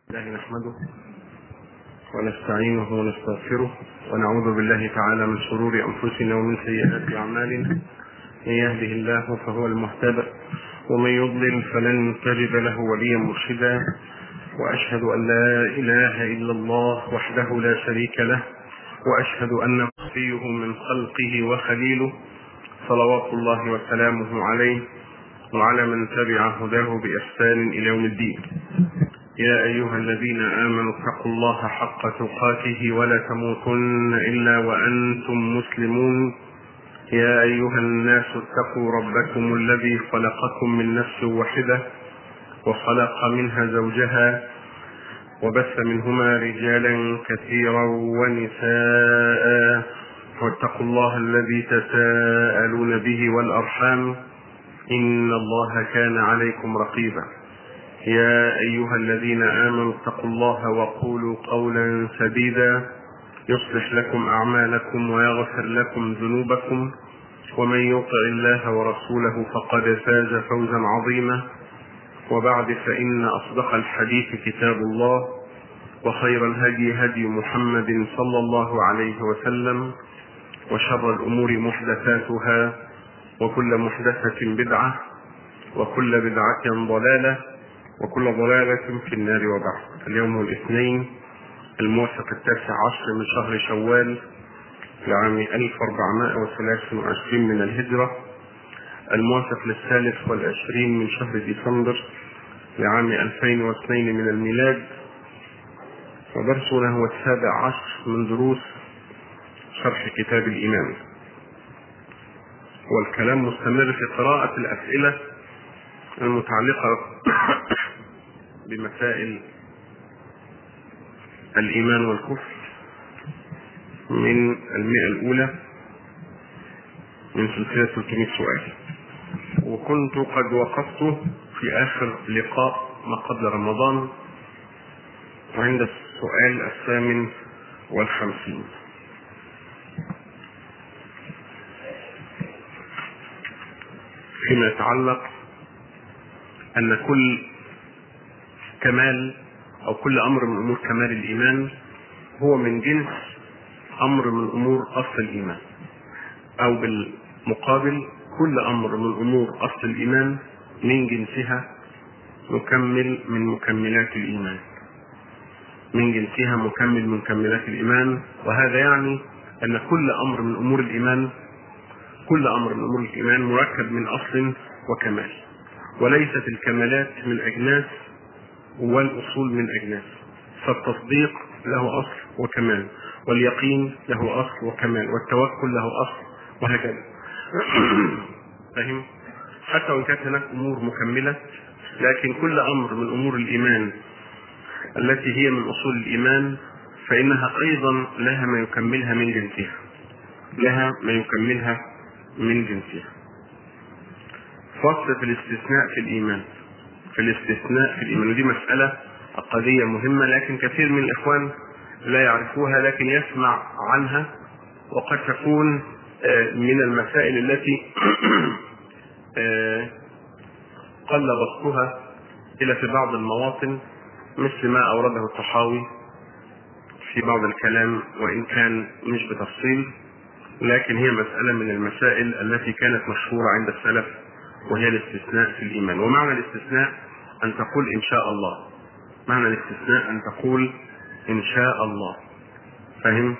الله نحمده ونستعينه ونستغفره ونعوذ بالله تعالى من شرور انفسنا ومن سيئات اعمالنا من يهده الله فهو المهتدى ومن يضلل فلن تجد له وليا مرشدا واشهد ان لا اله الا الله وحده لا شريك له واشهد ان نبيه من خلقه وخليله صلوات الله وسلامه عليه وعلى من تبع هداه باحسان الى يوم الدين يا أيها الذين آمنوا اتقوا الله حق تقاته ولا تموتن إلا وأنتم مسلمون يا أيها الناس اتقوا ربكم الذي خلقكم من نفس واحدة وخلق منها زوجها وبث منهما رجالا كثيرا ونساء واتقوا الله الذي تساءلون به والأرحام إن الله كان عليكم رقيبا يا أيها الذين آمنوا اتقوا الله وقولوا قولا سديدا يصلح لكم أعمالكم ويغفر لكم ذنوبكم ومن يطع الله ورسوله فقد فاز فوزا عظيما وبعد فإن أصدق الحديث كتاب الله وخير الهدي هدي محمد صلى الله عليه وسلم وشر الأمور محدثاتها وكل محدثة بدعة وكل بدعة ضلالة وكل ضلالة في النار وبعد اليوم الاثنين الموافق التاسع عشر من شهر شوال لعام 1423 من الهجرة الموافق للثالث والعشرين من شهر ديسمبر لعام 2002 من الميلاد ودرسنا هو السابع عشر من دروس شرح كتاب الإيمان والكلام مستمر في قراءة الأسئلة المتعلقة بمسائل الإيمان والكفر من المئة الأولى من سلسلة 300 سؤال وكنت قد وقفت في آخر لقاء ما قبل رمضان عند السؤال الثامن والخمسين فيما يتعلق أن كل كمال او كل امر من امور كمال الايمان هو من جنس امر من امور اصل الايمان او بالمقابل كل امر من امور اصل الايمان من جنسها مكمل من مكملات الايمان من جنسها مكمل من مكملات الايمان وهذا يعني ان كل امر من امور الايمان كل امر من امور الايمان مركب من اصل وكمال وليست الكمالات من اجناس والاصول من اجناس فالتصديق له اصل وكمال واليقين له اصل وكمال والتوكل له اصل وهكذا فهم حتى وان كانت هناك امور مكمله لكن كل امر من امور الايمان التي هي من اصول الايمان فانها ايضا لها ما يكملها من جنسها لها ما يكملها من جنسها فصل في الاستثناء في الايمان في الاستثناء في الايمان ودي مساله عقديه مهمه لكن كثير من الاخوان لا يعرفوها لكن يسمع عنها وقد تكون من المسائل التي قل بسطها الا في بعض المواطن مثل ما اورده الطحاوي في بعض الكلام وان كان مش بتفصيل لكن هي مساله من المسائل التي كانت مشهوره عند السلف وهي الاستثناء في الايمان ومعنى الاستثناء ان تقول ان شاء الله معنى الاستثناء ان تقول ان شاء الله فهم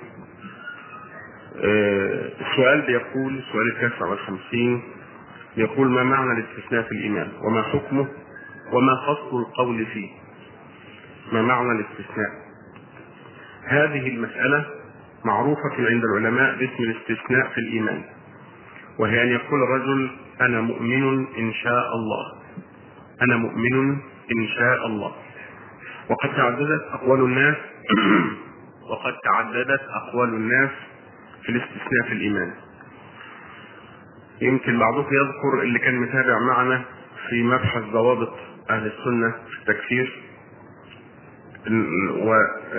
آه السؤال بيقول السؤال التاسع والخمسين يقول ما معنى الاستثناء في الايمان وما حكمه وما فصل القول فيه ما معنى الاستثناء هذه المسألة معروفة عند العلماء باسم الاستثناء في الإيمان وهي أن يقول الرجل أنا مؤمن إن شاء الله أنا مؤمن إن شاء الله وقد تعددت أقوال الناس وقد تعددت أقوال الناس في الاستثناء في الإيمان يمكن بعضكم يذكر اللي كان متابع معنا في مبحث ضوابط أهل السنة في التكفير و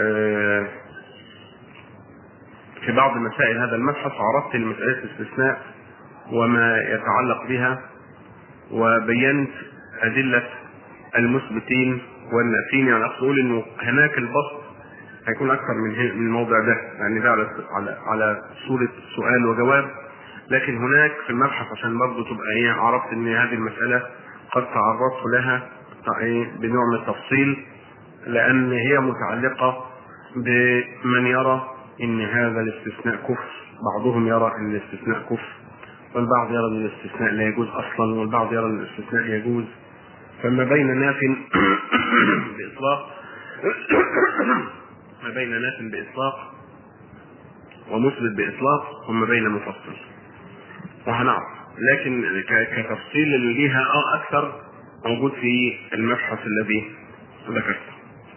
في بعض مسائل هذا المبحث عرضت لمسألة الاستثناء وما يتعلق بها وبينت أدلة المثبتين والنافين يعني اقصد اقول انه هناك البسط هيكون اكثر من من الموضع ده يعني ده على على على صوره سؤال وجواب لكن هناك في المبحث عشان برضه تبقى ايه عرفت ان هذه المساله قد تعرضت لها ايه بنوع من التفصيل لان هي متعلقه بمن يرى ان هذا الاستثناء كفر بعضهم يرى ان الاستثناء كفر والبعض يرى ان الاستثناء لا يجوز اصلا والبعض يرى ان الاستثناء يجوز فما بين ناف باطلاق ما بين ناف باطلاق ومثبت باطلاق وما بين مفصل وهنعرف لكن كتفصيل اللي ليها اه اكثر موجود في المبحث الذي ذكرته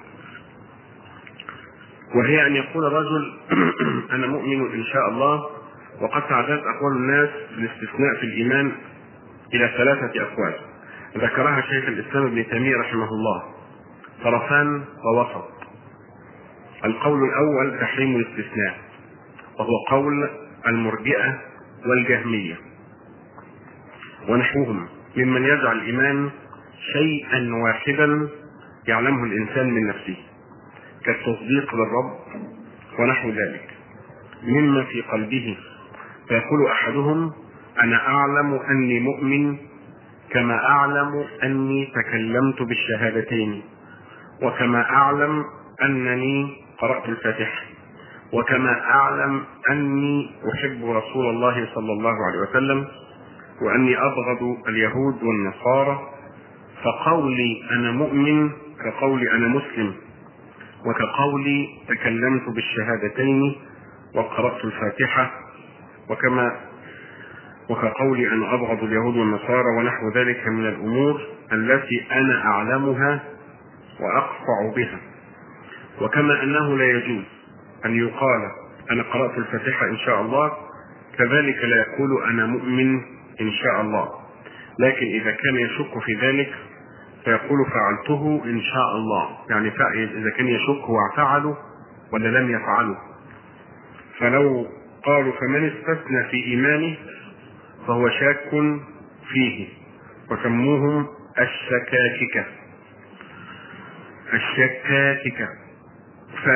وهي ان يقول الرجل انا مؤمن ان شاء الله وقد تعددت اقوال الناس بالاستثناء في الايمان الى ثلاثه اقوال ذكرها شيخ الاسلام ابن تيميه رحمه الله طرفان ووسط القول الاول تحريم الاستثناء وهو قول المرجئه والجهميه ونحوهم ممن يجعل الايمان شيئا واحدا يعلمه الانسان من نفسه كالتصديق بالرب ونحو ذلك مما في قلبه فيقول احدهم انا اعلم اني مؤمن كما اعلم اني تكلمت بالشهادتين وكما اعلم انني قرات الفاتحه وكما اعلم اني احب رسول الله صلى الله عليه وسلم واني ابغض اليهود والنصارى فقولي انا مؤمن كقول انا مسلم وكقولي تكلمت بالشهادتين وقرات الفاتحه وكما وكقولي أن أبغض اليهود والنصارى ونحو ذلك من الأمور التي أنا أعلمها وأقطع بها وكما أنه لا يجوز أن يقال أنا قرأت الفاتحة إن شاء الله كذلك لا يقول أنا مؤمن إن شاء الله لكن إذا كان يشك في ذلك فيقول فعلته إن شاء الله يعني إذا كان يشك هو فعله ولا لم يفعله فلو قالوا فمن استثنى في إيمانه فهو شاك فيه وسموهم الشكاككة الشكاككة ف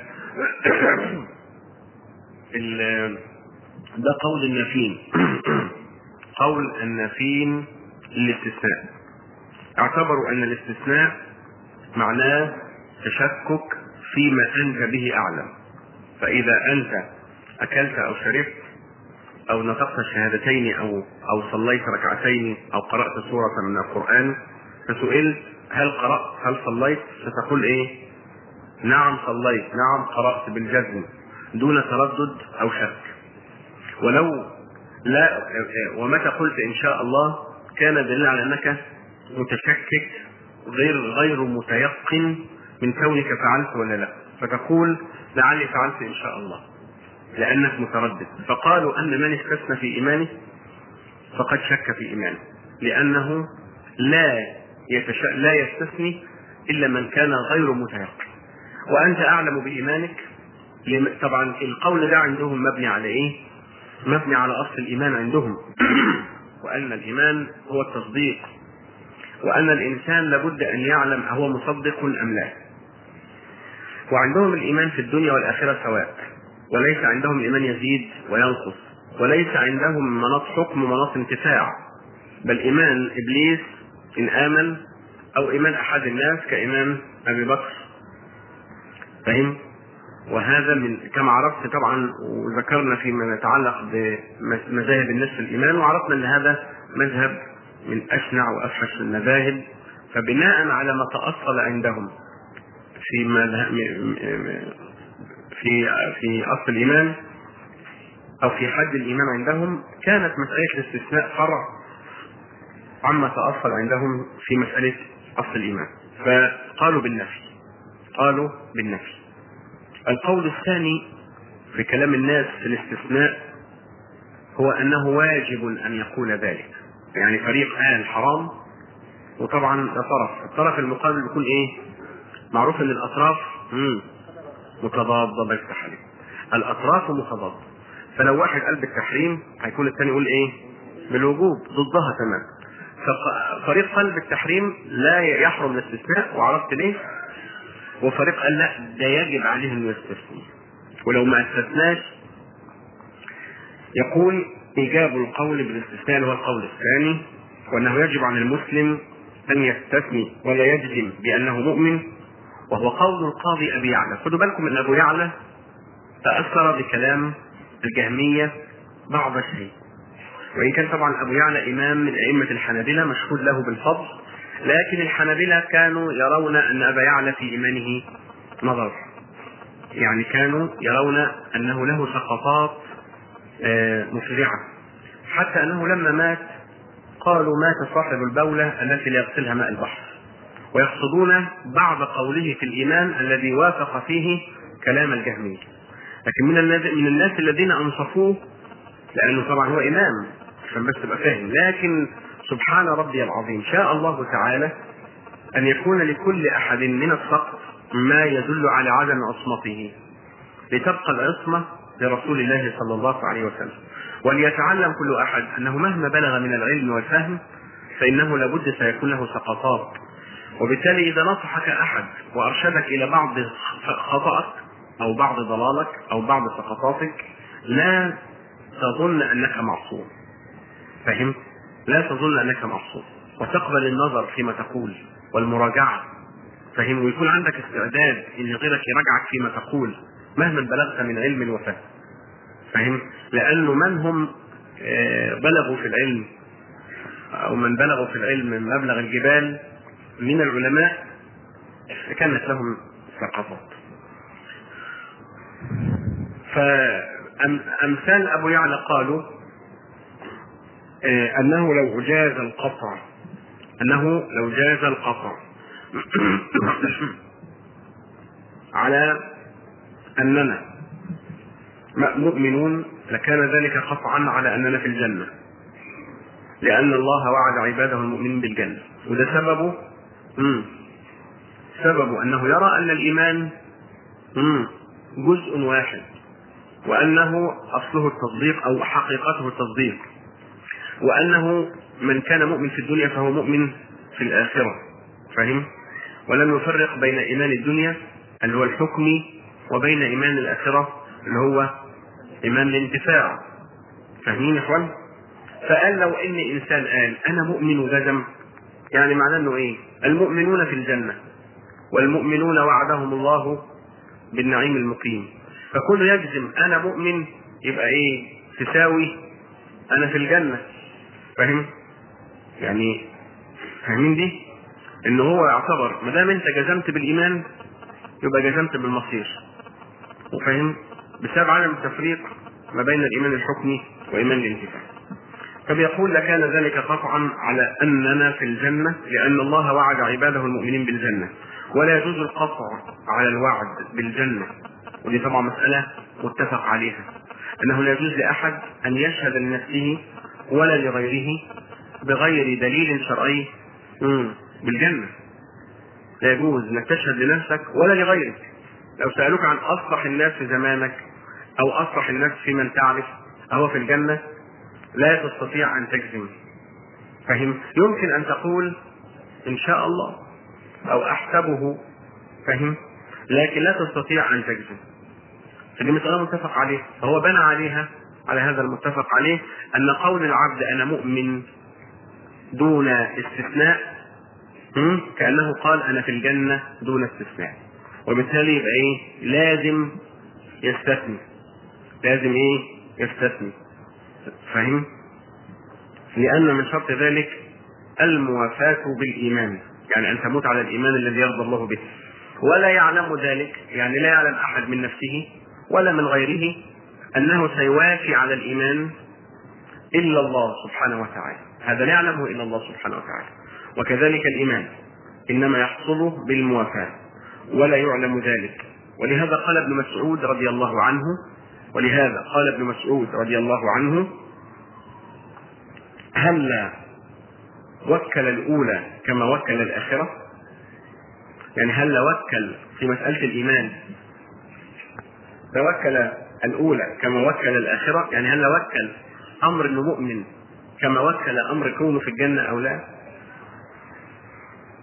ده قول النافين قول النافين للاستثناء اعتبروا ان الاستثناء معناه تشكك فيما انت به اعلم فاذا انت اكلت او شربت او نطقت الشهادتين او او صليت ركعتين او قرات سوره من القران فسئلت هل قرات هل صليت فتقول ايه نعم صليت نعم قرات بالجزم دون تردد او شك ولو لا ومتى قلت ان شاء الله كان دليل على انك متشكك غير غير متيقن من كونك فعلت ولا لا فتقول لعلي فعلت ان شاء الله لانك متردد فقالوا ان من استثنى في ايمانه فقد شك في ايمانه لانه لا يتش... لا يستثني الا من كان غير متيقن وانت اعلم بايمانك لم... طبعا القول ده عندهم مبني على ايه؟ مبني على اصل الايمان عندهم وان الايمان هو التصديق وان الانسان لابد ان يعلم اهو مصدق ام لا وعندهم الايمان في الدنيا والاخره سواء وليس عندهم الايمان يزيد وينقص وليس عندهم مناط حكم ومناط انتفاع بل ايمان ابليس ان امن او ايمان احد الناس كايمان ابي بكر فهم وهذا من كما عرفت طبعا وذكرنا فيما يتعلق بمذاهب الناس في الايمان وعرفنا ان هذا مذهب من اشنع وافحش المذاهب فبناء على ما تاصل عندهم في مذهب في في اصل الايمان او في حد الايمان عندهم كانت مساله الاستثناء فرع عما تاصل عندهم في مساله اصل الايمان فقالوا بالنفي قالوا بالنفي القول الثاني في كلام الناس في الاستثناء هو انه واجب ان يقول ذلك يعني فريق قال حرام وطبعا ده طرف الطرف المقابل بيكون ايه معروف ان الاطراف مم. متضادة بالتحريم الأطراف متضادة فلو واحد قال بالتحريم هيكون الثاني يقول إيه؟ بالوجوب ضدها تمام ففريق قال بالتحريم لا يحرم الاستثناء وعرفت ليه وفريق قال لا ده يجب عليه انه يستثني ولو ما استثناش يقول ايجاب القول بالاستثناء هو القول الثاني وانه يجب على المسلم ان يستثني ولا يجزم بانه مؤمن وهو قول القاضي ابي يعلى خدوا بالكم ان ابو يعلى تاثر بكلام الجهميه بعض الشيء وان كان طبعا ابو يعلى امام من ائمه الحنابله مشهود له بالفضل لكن الحنابله كانوا يرون ان ابا يعلى في ايمانه نظر يعني كانوا يرون انه له سقطات مفزعه حتى انه لما مات قالوا مات صاحب البوله التي لا يغسلها ماء البحر ويقصدون بعض قوله في الايمان الذي وافق فيه كلام الجهميه لكن من من الناس الذين انصفوه لانه طبعا هو امام عشان بس تبقى فاهم لكن سبحان ربي العظيم شاء الله تعالى ان يكون لكل احد من السقط ما يدل على عدم عصمته لتبقى العصمه لرسول الله صلى الله عليه وسلم وليتعلم كل احد انه مهما بلغ من العلم والفهم فانه لابد سيكون له سقطات وبالتالي اذا نصحك احد وارشدك الى بعض خطأك او بعض ضلالك او بعض سقطاتك لا تظن انك معصوم فهمت لا تظن انك معصوم وتقبل النظر فيما تقول والمراجعه فهم ويكون عندك استعداد ان غيرك يراجعك فيما تقول مهما بلغت من علم وفهم فهم لانه من هم بلغوا في العلم او من بلغوا في العلم من مبلغ الجبال من العلماء كانت لهم سقطات فأمثال أبو يعلى قالوا أنه لو جاز القطع أنه لو جاز القطع على أننا مؤمنون لكان ذلك قطعا على أننا في الجنة لأن الله وعد عباده المؤمنين بالجنة وده سببه مم. سببه أنه يرى أن الإيمان مم. جزء واحد وأنه أصله التصديق أو حقيقته التصديق وأنه من كان مؤمن في الدنيا فهو مؤمن في الآخرة فهم؟ ولم يفرق بين إيمان الدنيا اللي هو الحكمي وبين إيمان الآخرة اللي هو إيمان الانتفاع فاهمين يا إخوان؟ فقال لو إن إنسان قال أنا مؤمن وجزم يعني معناه إنه إيه؟ المؤمنون في الجنة والمؤمنون وعدهم الله بالنعيم المقيم فكل يجزم انا مؤمن يبقى ايه تساوي انا في الجنه فاهم يعني فاهمين دي ان هو يعتبر ما دام انت جزمت بالايمان يبقى جزمت بالمصير وفاهم بسبب عدم التفريق ما بين الايمان الحكمي وايمان الانتفاع فبيقول لكان ذلك قطعا على اننا في الجنه لان الله وعد عباده المؤمنين بالجنه ولا يجوز القطع على الوعد بالجنه ودي طبعا مسألة متفق عليها أنه لا يجوز لأحد أن يشهد لنفسه ولا لغيره بغير دليل شرعي بالجنة لا يجوز أنك تشهد لنفسك ولا لغيرك لو سألوك عن أصلح الناس في زمانك أو أصلح الناس في من تعرف أهو في الجنة لا تستطيع أن تجزم فهم يمكن أن تقول إن شاء الله أو أحسبه فهم لكن لا تستطيع أن تجزم فدي مسألة متفق عليها فهو بنى عليها على هذا المتفق عليه أن قول العبد أنا مؤمن دون استثناء كأنه قال أنا في الجنة دون استثناء وبالتالي يبقى إيه لازم يستثني لازم إيه يستثني فاهم لأن من شرط ذلك الموافاة بالإيمان يعني أن تموت على الإيمان الذي يرضى الله به ولا يعلم ذلك يعني لا يعلم أحد من نفسه ولا من غيره أنه سيوافي على الإيمان إلا الله سبحانه وتعالى هذا لا يعلمه إلا الله سبحانه وتعالى وكذلك الإيمان إنما يحصل بالموافاة ولا يعلم ذلك ولهذا قال ابن مسعود رضي الله عنه ولهذا قال ابن مسعود رضي الله عنه هل وكل الأولى كما وكل الآخرة يعني هل وكل في مسألة الإيمان توكل الأولى كما وكل الآخرة يعني هل وكل أمر إنه مؤمن كما وكل أمر كونه في الجنة أو لا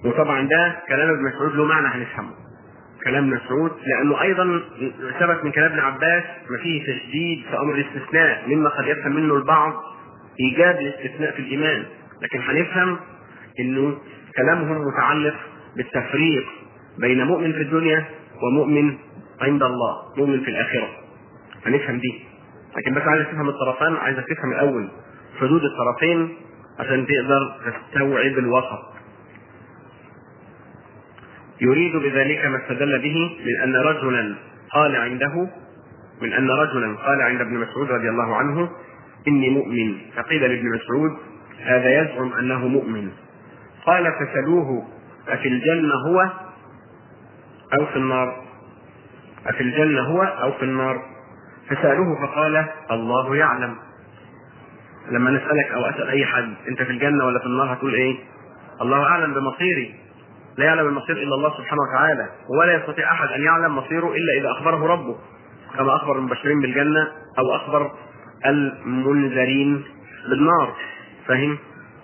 وطبعا ده كلام ابن مسعود له معنى هنفهمه كلام ابن مسعود لانه ايضا ثبت من كلام ابن عباس ما فيه تشديد في امر الاستثناء مما قد يفهم منه البعض ايجاب الاستثناء في الايمان لكن هنفهم انه كلامهم متعلق بالتفريق بين مؤمن في الدنيا ومؤمن عند الله مؤمن في الاخره هنفهم دي لكن بس عايز تفهم الطرفان عايزك تفهم الاول حدود الطرفين عشان تقدر تستوعب الوسط يريد بذلك ما استدل به من ان رجلا قال عنده من ان رجلا قال عند ابن مسعود رضي الله عنه اني مؤمن فقيل لابن مسعود هذا يزعم انه مؤمن قال فسلوه أفي الجنة هو أو في النار أفي الجنة هو أو في النار فسألوه فقال الله يعلم لما نسألك أو أسأل أي حد أنت في الجنة ولا في النار هتقول إيه الله أعلم بمصيري لا يعلم المصير إلا الله سبحانه وتعالى ولا يستطيع أحد أن يعلم مصيره إلا إذا أخبره ربه كما أخبر المبشرين بالجنة أو أخبر المنذرين بالنار فهم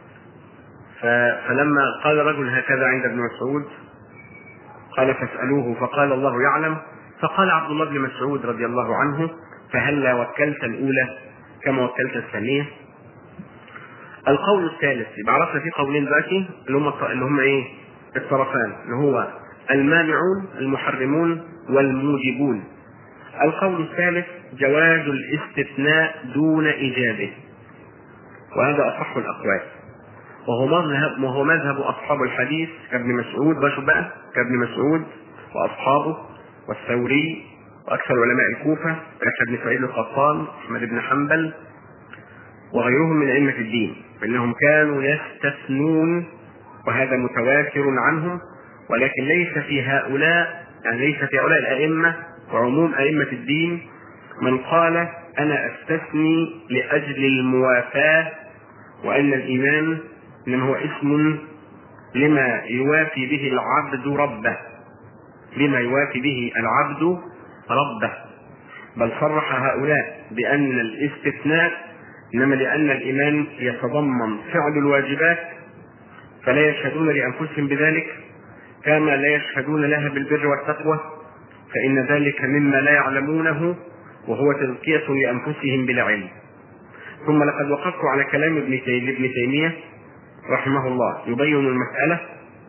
فلما قال رجل هكذا عند ابن مسعود قال فاسألوه فقال الله يعلم فقال عبد الله بن مسعود رضي الله عنه فهلا وكلت الأولى كما وكلت الثانية القول الثالث يبقى عرفنا في قولين دلوقتي اللي هم اللي هم ايه؟ الطرفان اللي هو المانعون المحرمون والموجبون القول الثالث جواز الاستثناء دون إيجابه وهذا أصح الأقوال وهو مذهب وهو مذهب اصحاب الحديث كابن مسعود بشو بقى كابن مسعود واصحابه والثوري واكثر علماء الكوفه كيحيى بن سعيد القطان احمد بن حنبل وغيرهم من ائمه الدين فانهم كانوا يستثنون وهذا متواتر عنهم ولكن ليس في هؤلاء يعني ليس في هؤلاء الائمه وعموم ائمه الدين من قال انا استثني لاجل الموافاه وان الايمان انما هو اسم لما يوافي به العبد ربه لما يوافي به العبد ربه بل صرح هؤلاء بان الاستثناء انما لان الايمان يتضمن فعل الواجبات فلا يشهدون لانفسهم بذلك كما لا يشهدون لها بالبر والتقوى فان ذلك مما لا يعلمونه وهو تزكيه لانفسهم بلا علم ثم لقد وقفت على كلام ابن تيميه رحمه الله يبين المسألة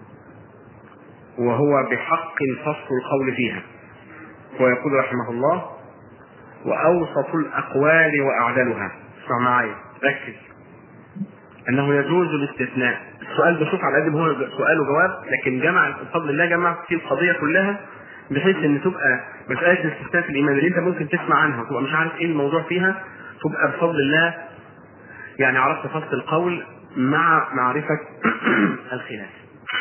وهو بحق فصل القول فيها ويقول رحمه الله وأوسط الأقوال وأعدلها اسمع معايا ركز أنه يجوز الاستثناء السؤال بشوف على قد هو سؤال وجواب لكن جمع بفضل الله جمع في القضية كلها بحيث ان تبقى مسألة الاستثناء في الإيمان اللي أنت ممكن تسمع عنها وتبقى مش عارف إيه الموضوع فيها تبقى بفضل الله يعني عرفت فصل القول مع معرفة الخلاف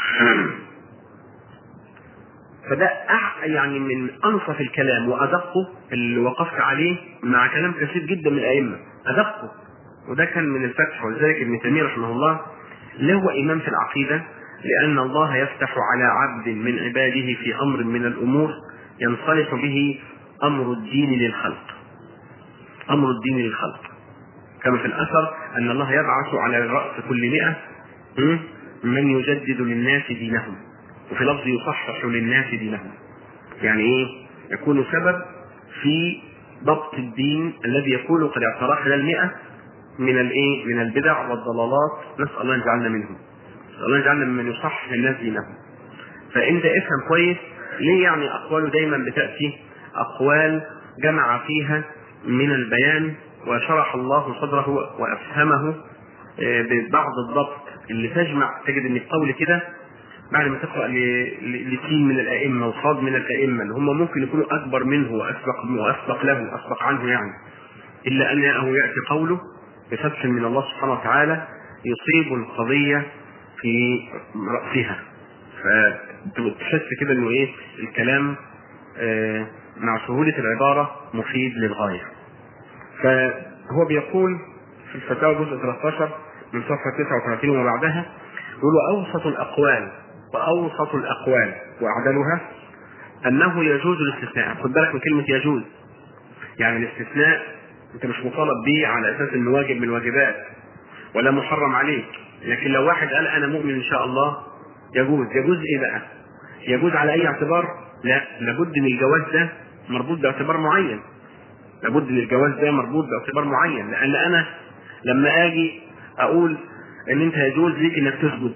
فده يعني من انصف الكلام وادقه اللي وقفت عليه مع كلام كثير جدا من الائمه ادقه وده كان من الفتح ولذلك ابن تيميه رحمه الله له امام في العقيده لان الله يفتح على عبد من عباده في امر من الامور ينصلح به امر الدين للخلق امر الدين للخلق كما في الاثر ان الله يبعث على راس كل مئة من يجدد للناس دينهم وفي لفظ يصحح للناس دينهم يعني ايه يكون سبب في ضبط الدين الذي يكون قد اعترف الى المئة من الايه من البدع والضلالات نسال الله ان يجعلنا منهم نسال الله يجعلنا ممن يصحح للناس دينهم فانت افهم كويس ليه يعني اقواله دايما بتاتي اقوال جمع فيها من البيان وشرح الله صدره وافهمه ببعض الضبط اللي تجمع تجد ان القول كده بعد ما تقرا لسين من الائمه وصاد من الائمه اللي هم ممكن يكونوا اكبر منه واسبق واسبق له واسبق عنه يعني الا انه ياتي قوله بفتح من الله سبحانه وتعالى يصيب القضيه في راسها فتحس كده انه ايه الكلام مع سهوله العباره مفيد للغايه فهو بيقول في الفتاوى جزء 13 من صفحة 39 وبعدها يقول أوسط الأقوال وأوسط الأقوال وأعدلها أنه يجوز الاستثناء خد بالك من كلمة يجوز يعني الاستثناء أنت مش مطالب به على أساس إنه واجب من الواجبات ولا محرم عليك لكن لو واحد قال أنا مؤمن إن شاء الله يجوز يجوز ايه بقى يجوز على اي اعتبار لا لابد من الجواز ده مربوط باعتبار معين لابد من الجواز ده مربوط باعتبار معين لان انا لما اجي اقول ان انت يجوز ليك انك تسجد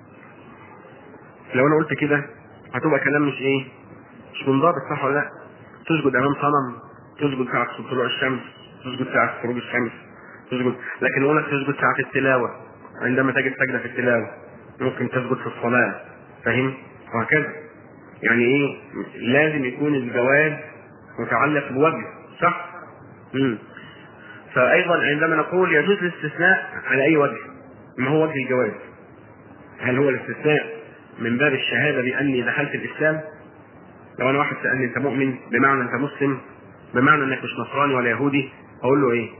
لو انا قلت كده هتبقى كلام مش ايه مش منضبط صح ولا لا تسجد امام صنم تسجد ساعة طلوع الشمس تسجد ساعة خروج الشمس تسجد لكن اقول لك تسجد ساعة التلاوة عندما تجد سجدة في التلاوة ممكن تسجد في الصلاة فاهم وهكذا يعني ايه لازم يكون الجواز متعلق بوجه صح مم. فايضا عندما نقول يجوز الاستثناء على اي وجه ما هو وجه الجواز هل هو الاستثناء من باب الشهاده باني دخلت الاسلام لو انا واحد سالني انت مؤمن بمعنى انت مسلم بمعنى انك مش نصراني ولا يهودي اقول له ايه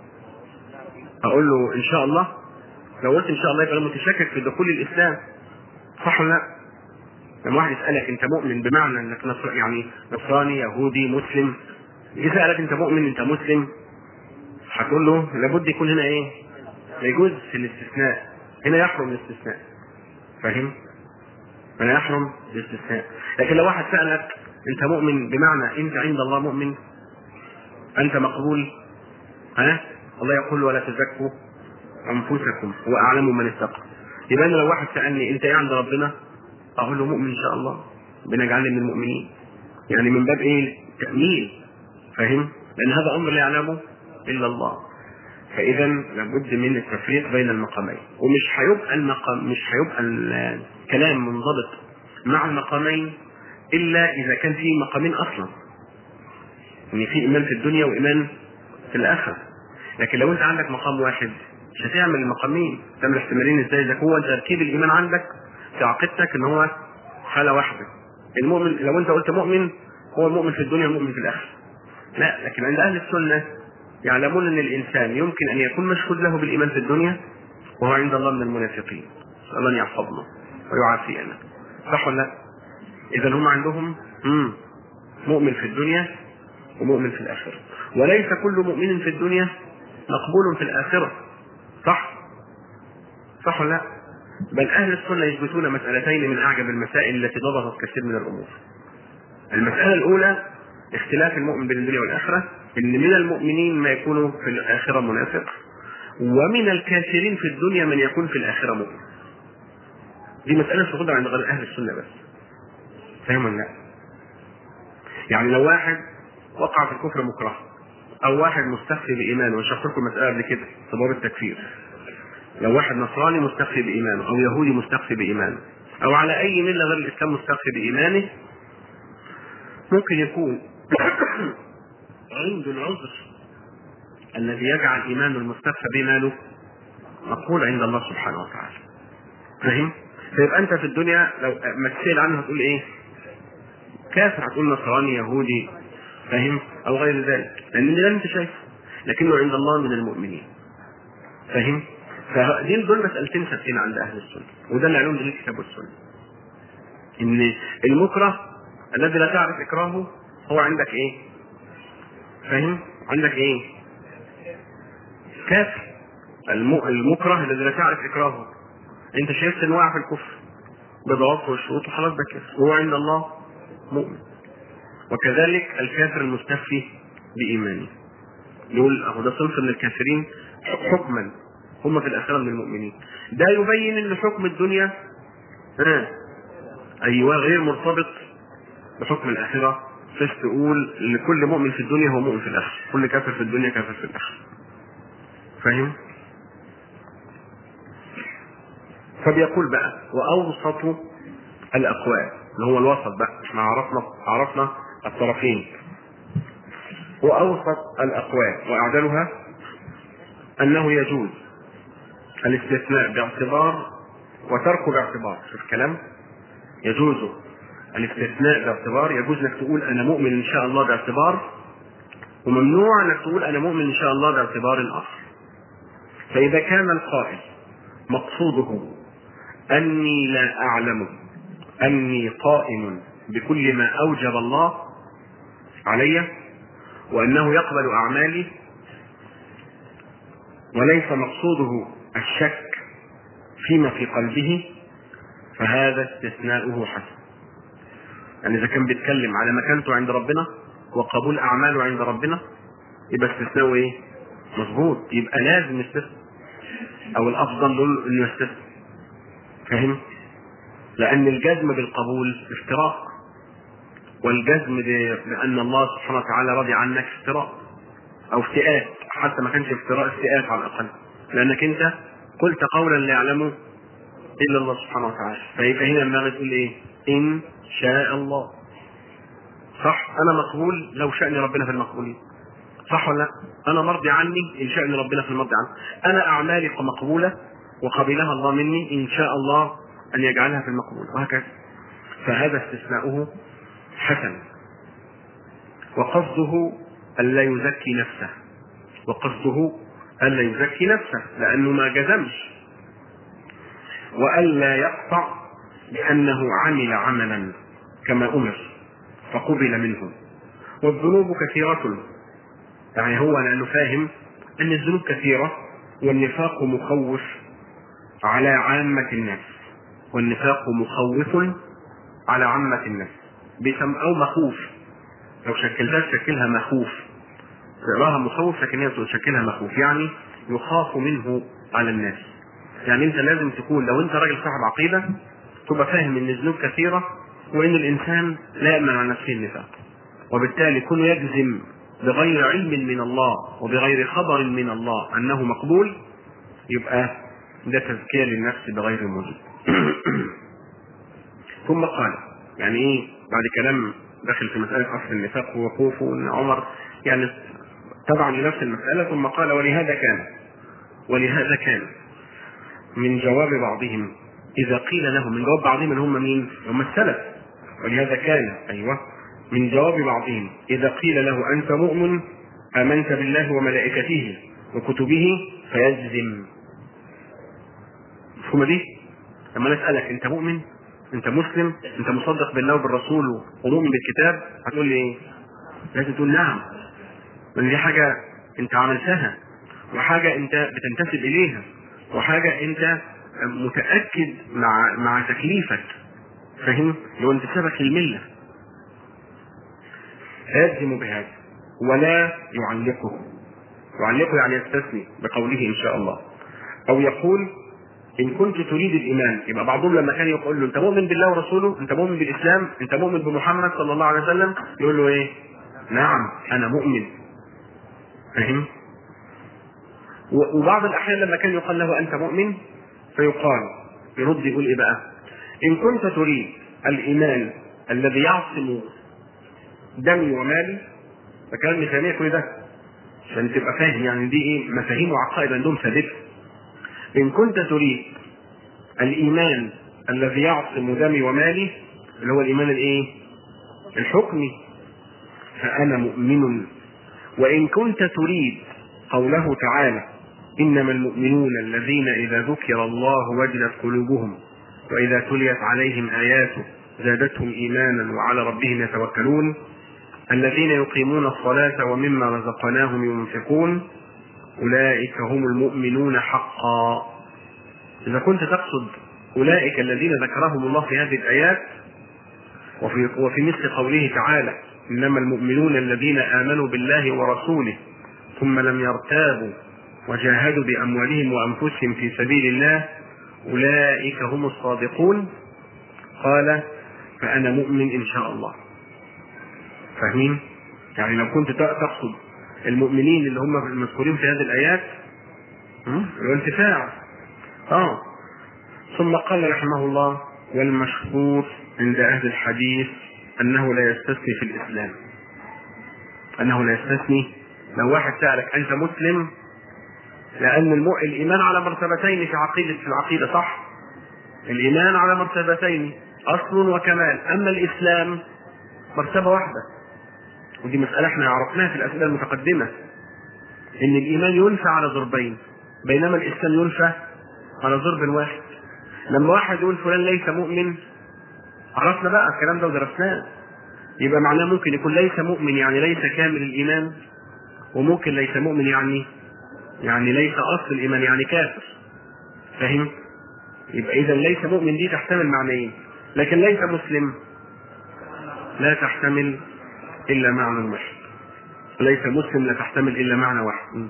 اقول له ان شاء الله لو قلت ان شاء الله يبقى انا متشكك في دخول الاسلام صح ولا لا لما واحد يسالك انت مؤمن بمعنى انك نصر يعني نصراني يهودي مسلم يجي سالك انت مؤمن انت مسلم هتقول له لابد يكون هنا ايه يجوز في الاستثناء هنا يحرم الاستثناء فاهم هنا يحرم الاستثناء لكن لو واحد سالك انت مؤمن بمعنى انت عند الله مؤمن انت مقبول ها الله يقول ولا تزكوا انفسكم هو اعلم من اتقى يبقى أنا لو واحد سالني انت ايه عند ربنا اقول له مؤمن ان شاء الله ربنا يجعلني من المؤمنين يعني من باب ايه تأمين فاهم لان هذا امر لا يعلمه الا الله فاذا لابد من التفريق بين المقامين ومش هيبقى المقام مش هيبقى الكلام منضبط مع المقامين الا اذا كان في مقامين اصلا ان في ايمان في الدنيا وايمان في الاخره لكن لو انت عندك مقام واحد مش هتعمل المقامين تعمل احتمالين ازاي اذا هو تركيب الايمان عندك في عقيدتك ان هو حاله واحده المؤمن لو انت قلت مؤمن هو المؤمن في الدنيا والمؤمن في الاخره لا لكن عند اهل السنه يعلمون ان الانسان يمكن ان يكون مشهود له بالايمان في الدنيا وهو عند الله من المنافقين نسال الله ان يحفظنا ويعافينا صح ولا لا؟ اذا هم عندهم مم. مؤمن في الدنيا ومؤمن في الاخره وليس كل مؤمن في الدنيا مقبول في الاخره صح صح ولا لا؟ بل اهل السنه يثبتون مسالتين من اعجب المسائل التي ضبطت كثير من الامور المساله الاولى اختلاف المؤمن بين الدنيا والاخره ان من المؤمنين ما يكون في الاخره منافق ومن الكافرين في الدنيا من يكون في الاخره مؤمن دي مساله تاخدها عند غير اهل السنه بس فاهم ولا لا؟ يعني لو واحد وقع في الكفر مكره او واحد مستخفي بايمانه وشرحت لكم المساله قبل كده في باب التكفير لو واحد نصراني مستخفي بايمانه او يهودي مستخفي بايمانه او على اي مله غير الاسلام مستخفي بايمانه ممكن يكون عنده العذر الذي يجعل ايمان المستخفى به ماله مقبول عند الله سبحانه وتعالى فاهم؟ فيبقى انت في الدنيا لو ما تسال عنه هتقول ايه؟ كافر هتقول نصراني يهودي فاهم؟ او غير ذلك لان ده انت شايفه لكنه عند الله من المؤمنين فاهم؟ فدي دول مسألتين ثابتين عند أهل السنة وده اللي عليهم دليل الكتاب والسنة إن المكره الذي لا تعرف إكراهه هو عندك إيه؟ فاهم؟ عندك إيه؟ كافر المكره الذي لا تعرف إكراهه أنت شايف إن وقع في الكفر بضوابطه والشروط وخلاص ده كافر وهو عند الله مؤمن وكذلك الكافر المستخفي بإيمانه يقول أهو ده صنف من الكافرين حكما هم في الآخرة من المؤمنين ده يبين أن حكم الدنيا آه. أيوة غير مرتبط بحكم الآخرة فاش تقول لكل مؤمن في الدنيا هو مؤمن في الآخرة كل كافر في الدنيا كافر في الآخرة فاهم؟ فبيقول بقى وأوسط الأقوال اللي هو الوسط بقى احنا عرفنا عرفنا الطرفين وأوسط الأقوال وأعدلها أنه يجوز الاستثناء باعتبار وتركه باعتبار شوف الكلام يجوز الاستثناء باعتبار يجوز انك تقول انا مؤمن ان شاء الله باعتبار وممنوع انك تقول انا مؤمن ان شاء الله باعتبار اخر فاذا كان القائل مقصوده اني لا اعلم اني قائم بكل ما اوجب الله علي وانه يقبل اعمالي وليس مقصوده الشك فيما في قلبه فهذا استثناؤه حسن يعني اذا كان بيتكلم على مكانته عند ربنا وقبول اعماله عند ربنا يبقى استثناؤه ايه مظبوط يبقى لازم يستثنى او الافضل له انه يستثنى فاهم لان الجزم بالقبول افتراء والجزم بان الله سبحانه وتعالى راضي عنك افتراء او افتئات حتى ما كانش افتراء افتئات على الاقل لانك انت قلت قولا لا يعلمه الا الله سبحانه وتعالى فيبقى هنا لما تقول ايه ان شاء الله صح انا مقبول لو شأن ربنا في المقبولين صح ولا لا انا مرضي عني ان شأن ربنا في المرضي عني انا اعمالي مقبولة وقبلها الله مني ان شاء الله ان يجعلها في المقبول وهكذا فهذا استثناؤه حسن وقصده ألا يزكي نفسه وقصده ألا يزكي نفسه لأنه ما جزمش وألا يقطع بأنه عمل عملا كما أمر فقبل منه والذنوب كثيرة يعني هو لأنه فاهم أن الذنوب كثيرة والنفاق مخوف على عامة الناس والنفاق مخوف على عامة الناس بيسم أو مخوف لو شكلتها شكلها مخوف تقراها مخوف لكن هي تشكلها مخوف يعني يخاف منه على الناس يعني انت لازم تكون لو انت راجل صاحب عقيدة تبقى فاهم ان الذنوب كثيرة وان الانسان لا يأمن على نفسه النفاق وبالتالي كونه يجزم بغير علم من الله وبغير خبر من الله انه مقبول يبقى ده تزكية للنفس بغير موجب ثم قال يعني ايه بعد كلام داخل في مسألة أصل النفاق ووقوفه وأن عمر يعني تبعا لنفس المسألة ثم قال ولهذا كان ولهذا كان من جواب بعضهم إذا قيل لهم من جواب بعضهم اللي هم مين؟ هم السلف ولهذا كان أيوه من جواب بعضهم إذا قيل له أنت مؤمن آمنت بالله وملائكته وكتبه فيجزم مفهومة دي؟ لما نسألك أنت مؤمن؟ أنت مسلم؟ أنت مصدق بالله وبالرسول ومؤمن بالكتاب؟ هتقول لي إيه؟ لازم تقول نعم لأن دي حاجة أنت عملتها وحاجة أنت بتنتسب إليها وحاجة أنت متأكد مع مع تكليفك فاهم؟ لو انتسابك للملة يلزم بهذا ولا يعلقه يعلقه يعني يستثني بقوله ان شاء الله او يقول ان كنت تريد الايمان يبقى بعضهم لما كان يقول له انت مؤمن بالله ورسوله انت مؤمن بالاسلام انت مؤمن بمحمد صلى الله عليه وسلم يقول له ايه نعم انا مؤمن فاهم وبعض الاحيان لما كان يقال له انت مؤمن فيقال يرد يقول ايه بقى ان كنت تريد الايمان الذي يعصم دمي ومالي فكلام ابن تيميه كل ده عشان تبقى فاهم يعني دي ايه مفاهيم وعقائد عندهم ثابته ان كنت تريد الايمان الذي يعصم دمي ومالي اللي هو الايمان الايه الحكمي فانا مؤمن وان كنت تريد قوله تعالى انما المؤمنون الذين اذا ذكر الله وجلت قلوبهم واذا تليت عليهم اياته زادتهم ايمانا وعلى ربهم يتوكلون الذين يقيمون الصلاة ومما رزقناهم ينفقون أولئك هم المؤمنون حقا إذا كنت تقصد أولئك الذين ذكرهم الله في هذه الآيات وفي, وفي مثل قوله تعالى إنما المؤمنون الذين آمنوا بالله ورسوله ثم لم يرتابوا وجاهدوا بأموالهم وأنفسهم في سبيل الله أولئك هم الصادقون قال فأنا مؤمن إن شاء الله فاهمين؟ يعني لو كنت تقصد المؤمنين اللي هم المذكورين في هذه الآيات الانتفاع اه ثم قال رحمه الله والمشهور عند أهل الحديث أنه لا يستثني في الإسلام أنه لا يستثني لو واحد سألك أنت مسلم لأن المو... الإيمان على مرتبتين في عقيدة في العقيدة صح؟ الإيمان على مرتبتين أصل وكمال أما الإسلام مرتبة واحدة ودي مسألة احنا عرفناها في الأسئلة المتقدمة إن الإيمان ينفى على ضربين بينما الإسلام ينفى على ضرب واحد لما واحد يقول فلان ليس مؤمن عرفنا بقى الكلام ده ودرسناه يبقى معناه ممكن يكون ليس مؤمن يعني ليس كامل الإيمان وممكن ليس مؤمن يعني يعني ليس أصل الإيمان يعني كافر فاهم؟ يبقى اذا ليس مؤمن دي تحتمل معنيين لكن ليس مسلم لا تحتمل الا معنى واحد ليس مسلم لا تحتمل الا معنى واحد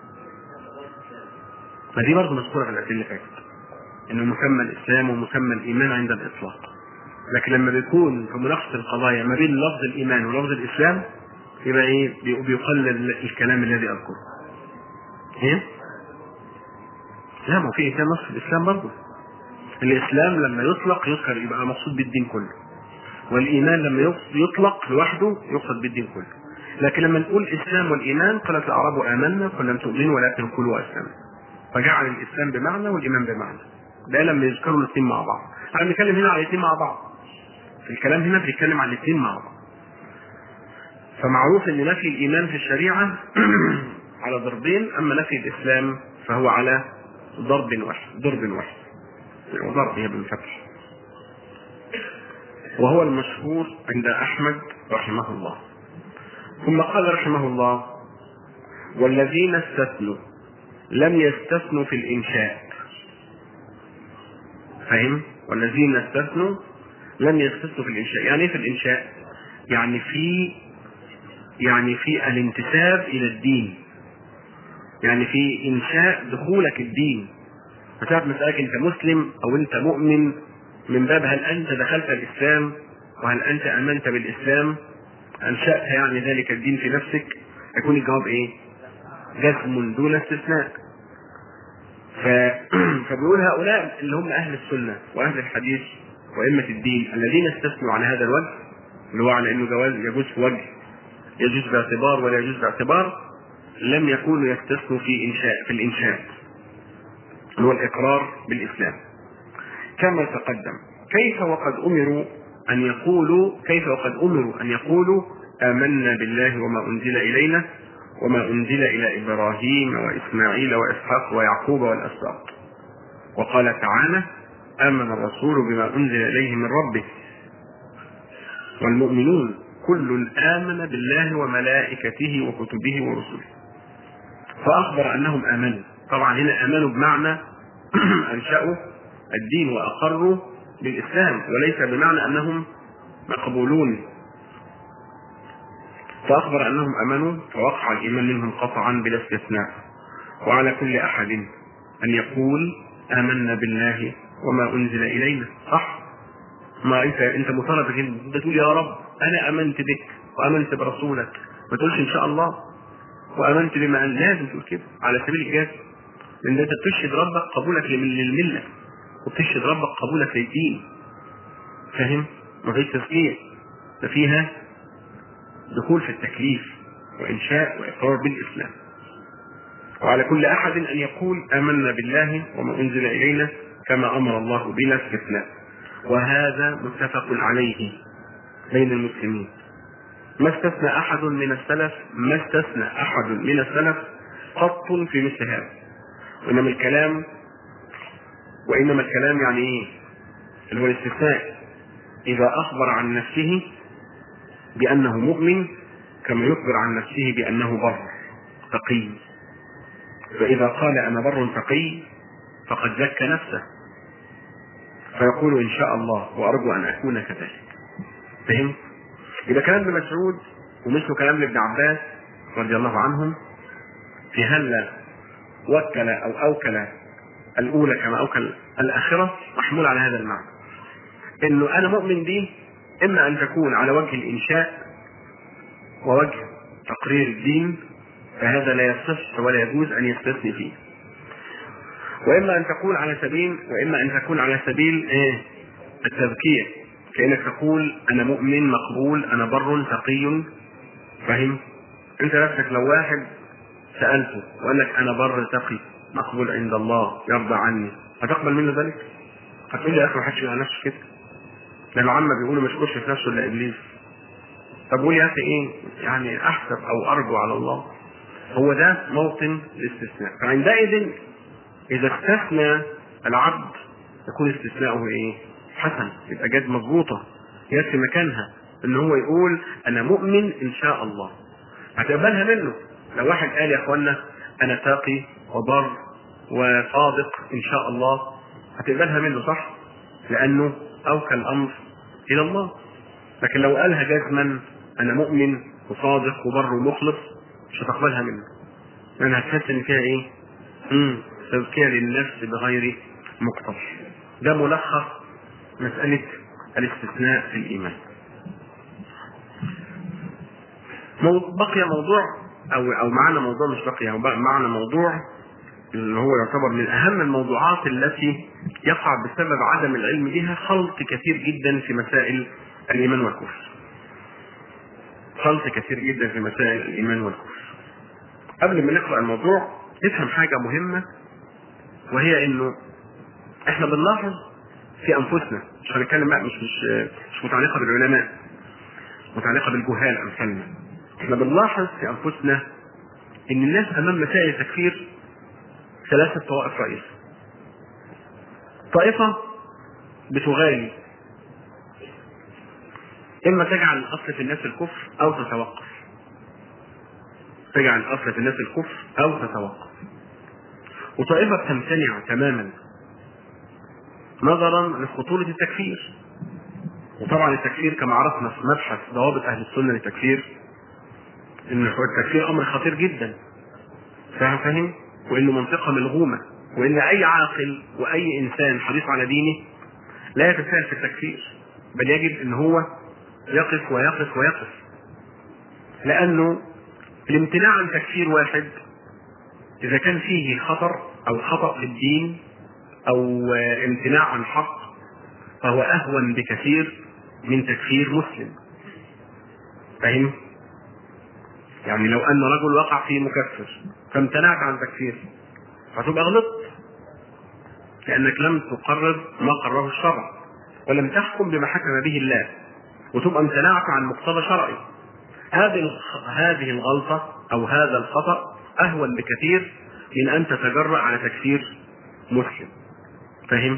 ما دي برضه مذكوره في الاسئله اللي فاتت انه مسمى الاسلام ومسمى الايمان عند الاطلاق لكن لما بيكون في مناقشه القضايا ما بين لفظ الايمان ولفظ الاسلام يبقى ايه بيقلل الكلام الذي اذكره ايه لا ما في انسان نص في الاسلام برضه الاسلام لما يطلق يذكر يبقى مقصود بالدين كله والايمان لما يطلق لوحده يقصد بالدين كله لكن لما نقول الاسلام والايمان قالت الاعراب امنا قل لم تؤمنوا ولكن قولوا اسلمنا فجعل الاسلام بمعنى والايمان بمعنى ده لما يذكروا الاثنين مع بعض احنا بنتكلم هنا على الاثنين مع بعض في الكلام هنا بنتكلم على الاثنين مع بعض فمعروف ان نفي الايمان في الشريعه على ضربين اما نفي الاسلام فهو على ضرب واحد ضرب واحد وضرب هي بالفتح وهو المشهور عند احمد رحمه الله ثم قال رحمه الله والذين استثنوا لم يستثنوا في الانشاء فهم والذين استثنوا لم يستثنوا في الانشاء يعني ايه في الانشاء يعني في يعني في الانتساب الى الدين يعني في انشاء دخولك الدين فساعة ما اسالك انت مسلم او انت مؤمن من باب هل انت دخلت الاسلام وهل انت امنت بالاسلام انشات يعني ذلك الدين في نفسك يكون الجواب ايه؟ جزم دون استثناء ف... فبيقول هؤلاء اللي هم اهل السنه واهل الحديث وائمه الدين الذين استثنوا عن هذا الوجه اللي هو على انه جواز يجوز في وجه يجوز باعتبار ولا يجوز باعتبار لم يكونوا يستثنوا في انشاء في الانشاء اللي هو الاقرار بالاسلام كما تقدم كيف وقد امروا ان يقولوا كيف وقد امروا ان يقولوا امنا بالله وما انزل الينا وما انزل الى ابراهيم واسماعيل واسحاق ويعقوب والاسباط وقال تعالى امن الرسول بما انزل اليه من ربه والمؤمنون كل امن بالله وملائكته وكتبه ورسله فاخبر انهم امنوا طبعا هنا امنوا بمعنى انشأوا الدين واقروا بالاسلام وليس بمعنى انهم مقبولون فاخبر انهم امنوا فوقع الايمان منهم قطعا بلا استثناء وعلى كل احد ان يقول امنا بالله وما انزل الينا صح ما انت انت مطالب انت تقول يا رب انا امنت بك وامنت برسولك ما تقولش ان شاء الله وامنت بما أن لازم تقول كده على سبيل الاجابه لان انت بتشهد ربك قبولك للمله وبتشهد ربك قبولك للدين فاهم؟ ما فيش تسليم ده فيها دخول في التكليف وانشاء واقرار بالاسلام وعلى كل احد ان يقول امنا بالله وما انزل الينا كما امر الله بلا استثناء وهذا متفق عليه بين المسلمين ما استثنى احد من السلف ما استثنى احد من السلف قط في مثل هذا وانما الكلام وانما الكلام يعني ايه اللي هو الاستثناء اذا اخبر عن نفسه بانه مؤمن كما يخبر عن نفسه بانه بر تقي فاذا قال انا بر تقي فقد زكى نفسه فيقول ان شاء الله وارجو ان اكون كذلك فهمت يبقى كلام ابن مسعود ومثل كلام ابن عباس رضي الله عنهم في هل وكل او اوكل الاولى كما اوكل الاخره محمول على هذا المعنى انه انا مؤمن به اما ان تكون على وجه الانشاء ووجه تقرير الدين فهذا لا يصح ولا يجوز ان يستثني فيه واما ان تكون على سبيل واما ان تكون على سبيل ايه التذكير كانك تقول انا مؤمن مقبول انا بر تقي فهم انت نفسك لو واحد سالته وقال لك انا بر تقي مقبول عند الله يرضى عني هتقبل منه ذلك؟ هتقول لي يا اخي ما حدش يقول نفسه كده ده العامة بيقولوا ما يشكرش في نفسه الا ابليس طب قول يا اخي ايه يعني احسب او ارجو على الله هو ده موطن الاستثناء فعندئذ اذا استثنى العبد يكون استثناؤه ايه حسن يبقى جد مضبوطة جت في مكانها ان هو يقول انا مؤمن ان شاء الله هتقبلها منه لو واحد قال يا اخوانا انا تاقي وبر وصادق ان شاء الله هتقبلها منه صح؟ لانه اوكل الامر الى الله لكن لو قالها جزما انا مؤمن وصادق وبر ومخلص مش هتقبلها منه لان هتحس ان فيها ايه؟ امم تزكيه للنفس بغير مقتضى ده ملخص مساله الاستثناء في الايمان بقي موضوع او او معنا موضوع مش بقي او معنا موضوع اللي هو يعتبر من اهم الموضوعات التي يقع بسبب عدم العلم بها خلط كثير جدا في مسائل الايمان والكفر. خلط كثير جدا في مسائل الايمان والكفر. قبل ما نقرا الموضوع نفهم حاجه مهمه وهي انه احنا بنلاحظ في انفسنا مش هنتكلم بقى مش مش مش متعلقه بالعلماء متعلقه بالجهال امثالنا احنا بنلاحظ في انفسنا ان الناس امام مسائل التكفير ثلاثة طوائف رئيسة. طائفة بتغالي إما تجعل الأصل في الناس الكفر أو تتوقف. تجعل الأصل في الناس الكفر أو تتوقف. وطائفة بتمتنع تماما نظرا لخطورة التكفير. وطبعا التكفير كما عرفنا في مبحث ضوابط أهل السنة للتكفير إن التكفير أمر خطير جدا. فاهم فاهم؟ وانه منطقه ملغومه وان اي عاقل واي انسان حريص على دينه لا يتساهل في التكفير بل يجب ان هو يقف ويقف ويقف لانه الامتناع عن تكفير واحد اذا كان فيه خطر او خطا في الدين او امتناع عن حق فهو اهون بكثير من تكفير مسلم فاهم يعني لو ان رجل وقع في مكفر فامتنعت عن تكفيره فتبقى غلطت لانك لم تقرر ما قرره الشرع ولم تحكم بما حكم به الله وتبقى امتنعت عن مقتضى شرعي هذه هذه الغلطه او هذا الخطا اهون بكثير من ان تتجرأ على تكفير مسلم فهم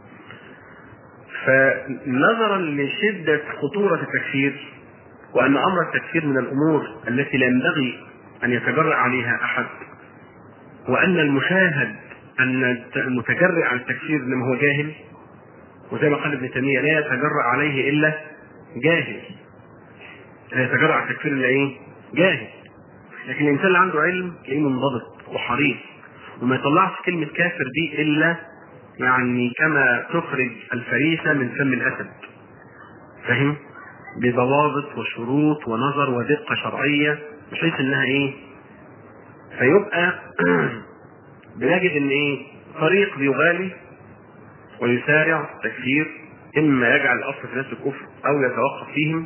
فنظرا لشده خطوره التكفير وان امر التكفير من الامور التي لا ينبغي ان يتجرأ عليها احد وان المشاهد ان المتجرئ على التكفير انما هو جاهل وزي ما قال ابن تيميه لا يتجرأ عليه الا جاهل لا يتجرأ على التكفير الا ايه؟ جاهل لكن الانسان اللي عنده علم تلاقيه منضبط وحريص وما يطلعش كلمه كافر دي الا يعني كما تخرج الفريسه من فم الاسد فاهم؟ بضوابط وشروط ونظر ودقه شرعيه بحيث انها ايه؟ فيبقى بنجد ان ايه؟ فريق بيغالي ويسارع تكفير اما يجعل الاصل في ناس الكفر او يتوقف فيهم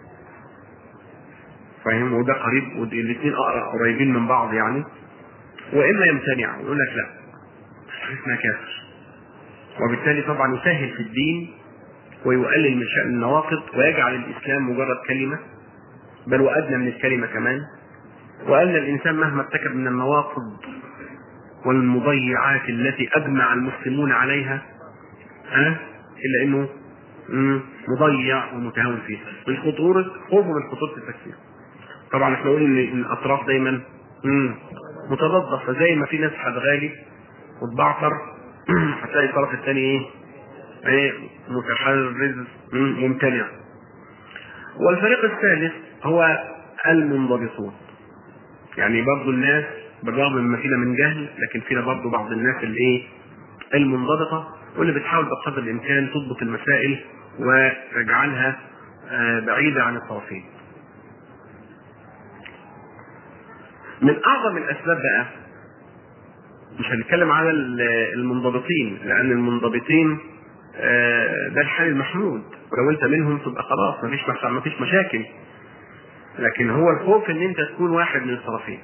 فاهم وده قريب والاثنين قريبين من بعض يعني واما يمتنع ويقول لك لا اسمها كافر وبالتالي طبعا يسهل في الدين ويقلل من شأن النواقض ويجعل الإسلام مجرد كلمة بل وأدنى من الكلمة كمان وأن الإنسان مهما ارتكب من النواقض والمضيعات التي أجمع المسلمون عليها ها إلا إنه مضيع ومتهاون فيها من خطورة خوفه من خطورة التكفير طبعا احنا قلنا ان الاطراف دايما متضادة فزي ما في ناس هتغالي وتبعثر هتلاقي الطرف الثاني ايه؟ ايه متحرز ممتنع والفريق الثالث هو المنضبطون يعني برضو الناس بالرغم مما فينا من جهل لكن فينا برضو بعض الناس اللي ايه المنضبطة واللي بتحاول بقدر الامكان تضبط المسائل وتجعلها بعيدة عن الطرفين من اعظم الاسباب بقى مش هنتكلم على المنضبطين لان المنضبطين ده الحال المحمود ولو انت منهم تبقى خلاص مفيش مفيش مشاكل لكن هو الخوف ان انت تكون واحد من الطرفين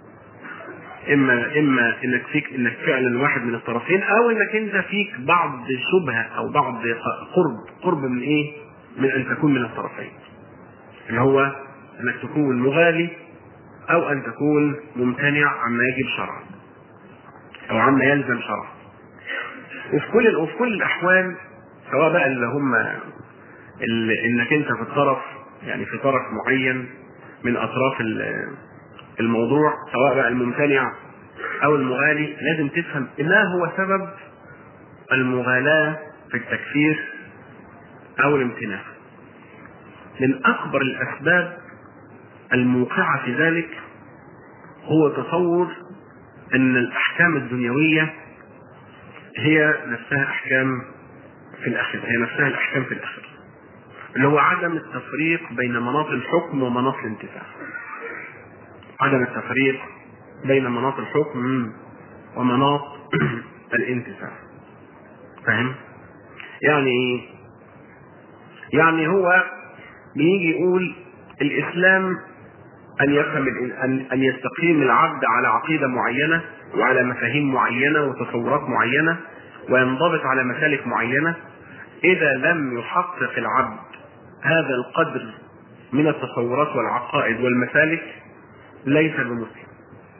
اما اما انك فيك انك فعلا واحد من الطرفين او انك انت فيك بعض شبهه او بعض قرب قرب من ايه؟ من ان تكون من الطرفين. اللي هو انك تكون مغالي او ان تكون ممتنع عما يجب شرعا. او عما يلزم شرعا. وفي كل وفي كل الاحوال سواء بقى اللي هم اللي انك انت في الطرف يعني في طرف معين من اطراف الموضوع سواء بقى الممتنع او المغالي لازم تفهم ما هو سبب المغالاة في التكفير أو الامتناع من أكبر الأسباب الموقعة في ذلك هو تصور أن الأحكام الدنيوية هي نفسها أحكام في الآخرة هي نفسها الأحكام في الآخرة اللي هو عدم التفريق بين مناط الحكم ومناط الانتفاع عدم التفريق بين مناط الحكم ومناط الانتفاع فاهم يعني ايه يعني هو بيجي يقول الاسلام ان يفهم ان ان يستقيم العبد على عقيده معينه وعلى مفاهيم معينه وتصورات معينه وينضبط على مسالك معينه اذا لم يحقق العبد هذا القدر من التصورات والعقائد والمسالك ليس بمسلم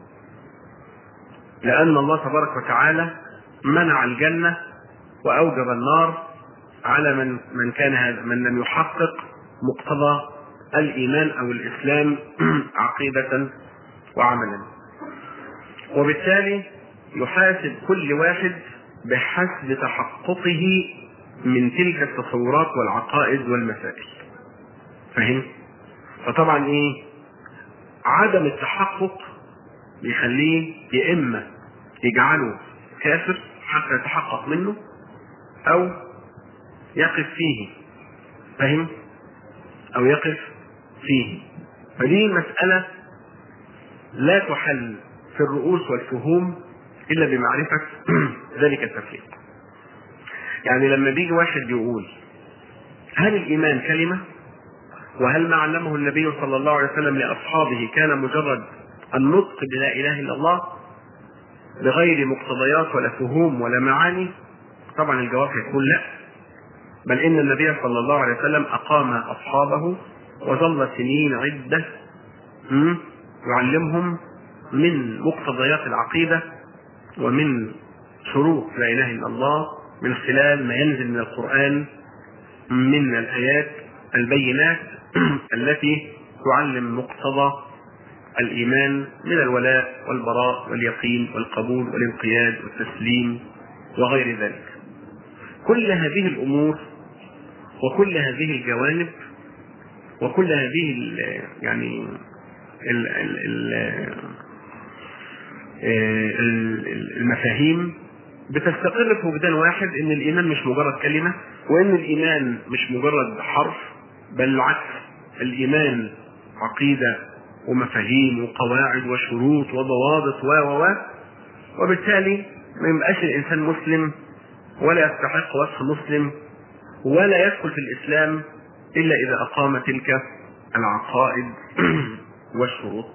لأن الله تبارك وتعالى منع الجنة وأوجب النار على من من كان هذا من لم يحقق مقتضى الإيمان أو الإسلام عقيدة وعملا وبالتالي يحاسب كل واحد بحسب تحققه من تلك التصورات والعقائد والمسائل فهم فطبعا ايه عدم التحقق بيخليه يا اما يجعله كافر حتى يتحقق منه او يقف فيه فهم او يقف فيه فدي مسألة لا تحل في الرؤوس والفهوم الا بمعرفة ذلك التفريق يعني لما بيجي واحد يقول هل الايمان كلمة وهل ما علمه النبي صلى الله عليه وسلم لاصحابه كان مجرد النطق بلا اله الا الله بغير مقتضيات ولا فهوم ولا معاني طبعا الجواب هيكون لا بل ان النبي صلى الله عليه وسلم اقام اصحابه وظل سنين عده يعلمهم من مقتضيات العقيده ومن شروط لا اله الا الله من خلال ما ينزل من القران من الايات البينات التي تعلم مقتضى الايمان من الولاء والبراء واليقين والقبول والانقياد والتسليم وغير ذلك. كل هذه الامور وكل هذه الجوانب وكل هذه ال يعني ال ال ال المفاهيم بتستقر في وجدان واحد ان الايمان مش مجرد كلمه وان الايمان مش مجرد حرف بل العكس الايمان عقيده ومفاهيم وقواعد وشروط وضوابط و و و وبالتالي ما يبقاش الانسان مسلم ولا يستحق وصف مسلم ولا يدخل في الاسلام الا اذا اقام تلك العقائد والشروط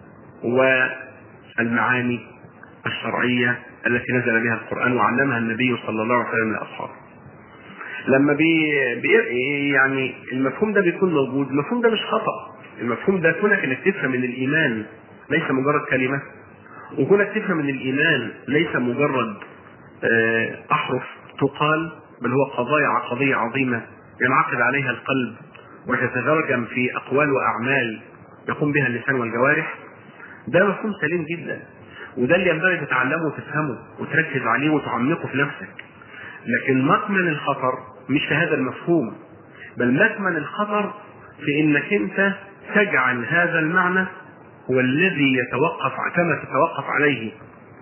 والمعاني الشرعيه التي نزل بها القران وعلمها النبي صلى الله عليه وسلم لاصحابه. لما بي, بي يعني المفهوم ده بيكون موجود، المفهوم ده مش خطا، المفهوم ده كونك انك تفهم ان الايمان ليس مجرد كلمه وكونك تفهم ان الايمان ليس مجرد احرف تقال بل هو قضايا عقديه عظيمه ينعقد عليها القلب وتتترجم في اقوال واعمال يقوم بها اللسان والجوارح ده مفهوم سليم جدا وده اللي ينبغي تتعلمه وتفهمه وتركز عليه وتعمقه في نفسك لكن مكمن الخطر مش في هذا المفهوم بل مكمن الخطر في انك انت تجعل هذا المعنى هو الذي يتوقف كما تتوقف عليه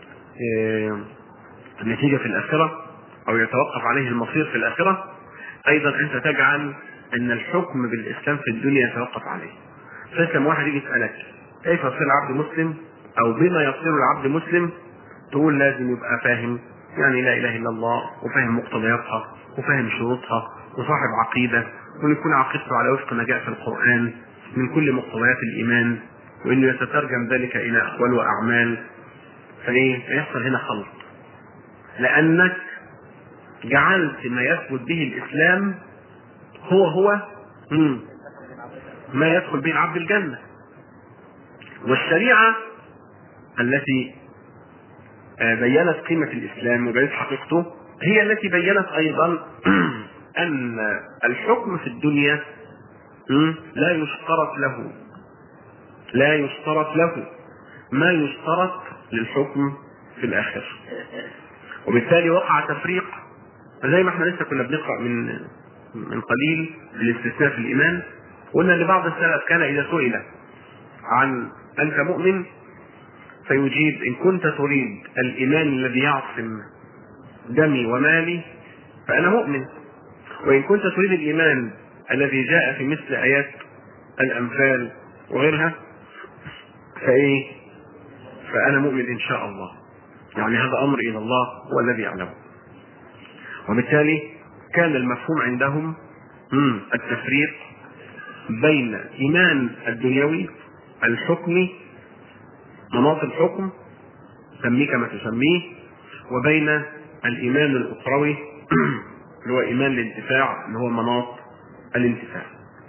النتيجة في الآخرة أو يتوقف عليه المصير في الآخرة أيضا أنت تجعل أن الحكم بالإسلام في الدنيا يتوقف عليه فلما واحد يجي يسألك كيف يصير العبد مسلم أو بما يصير العبد مسلم تقول لازم يبقى فاهم يعني لا إله إلا الله وفاهم مقتضياتها وفاهم شروطها وصاحب عقيدة وأن يكون عقيدته على وفق ما جاء في القرآن من كل مقتضيات الإيمان وأنه يتترجم ذلك إلى أقوال وأعمال فإيه؟ فيحصل هنا خلط لأنك جعلت ما يثبت به الإسلام هو هو مم. ما يدخل به العبد الجنة والشريعة التي بينت قيمة الإسلام وبينت حقيقته هي التي بينت أيضا أن الحكم في الدنيا لا يشترط له لا يشترط له ما يشترط للحكم في الآخرة وبالتالي وقع تفريق زي ما احنا لسه كنا بنقرا من من قليل الاستثناء في الايمان قلنا ان بعض السلف كان اذا سئل عن انت مؤمن فيجيب ان كنت تريد الايمان الذي يعصم دمي ومالي فانا مؤمن وان كنت تريد الايمان الذي جاء في مثل ايات الامثال وغيرها فايه فانا مؤمن ان شاء الله يعني هذا امر الى الله هو الذي يعلمه وبالتالي كان المفهوم عندهم التفريق بين ايمان الدنيوي الحكمي مناط الحكم سميه كما تسميه وبين الايمان الاخروي اللي هو ايمان الانتفاع اللي هو مناط الانتفاع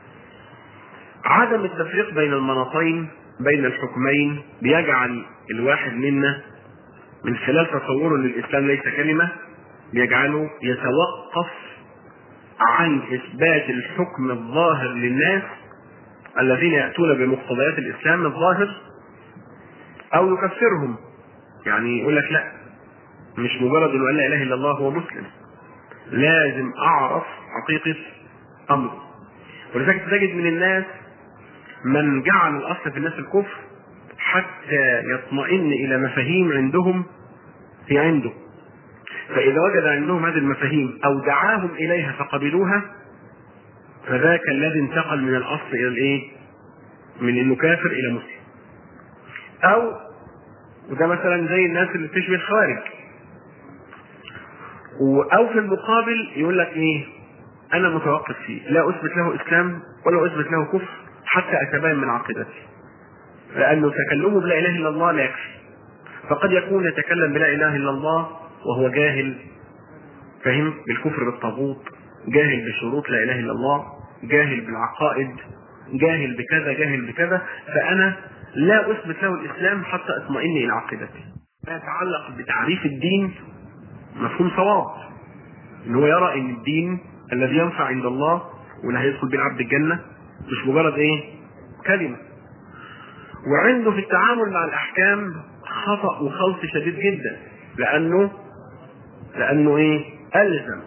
عدم التفريق بين المناطين بين الحكمين بيجعل الواحد منا من خلال تصوره ان الاسلام ليس كلمه بيجعله يتوقف عن اثبات الحكم الظاهر للناس الذين ياتون بمقتضيات الاسلام الظاهر او يكفرهم يعني يقول لك لا مش مجرد انه قال لا اله الا الله هو مسلم لازم اعرف حقيقه امره ولذلك تجد من الناس من جعل الاصل في الناس الكفر حتى يطمئن الى مفاهيم عندهم في عنده فاذا وجد عندهم هذه المفاهيم او دعاهم اليها فقبلوها فذاك الذي انتقل من الاصل الى الايه من انه كافر الى مسلم او وده مثلا زي الناس اللي بتشبه الخوارج او في المقابل يقول لك ايه انا متوقف فيه لا اثبت له اسلام ولا اثبت له كفر حتى اتبين من عقيدتي لانه تكلمه بلا اله الا الله لا يكفي فقد يكون يتكلم بلا اله الا الله وهو جاهل فهم بالكفر بالطاغوت جاهل بشروط لا اله الا الله جاهل بالعقائد جاهل بكذا جاهل بكذا فانا لا اثبت له الاسلام حتى اطمئن الى عقيدتي ما يتعلق بتعريف الدين مفهوم صواب ان هو يرى ان الدين الذي ينفع عند الله واللي هيدخل بيه العبد الجنه مش مجرد ايه كلمه وعنده في التعامل مع الاحكام خطا وخلط شديد جدا لانه لانه ايه الزم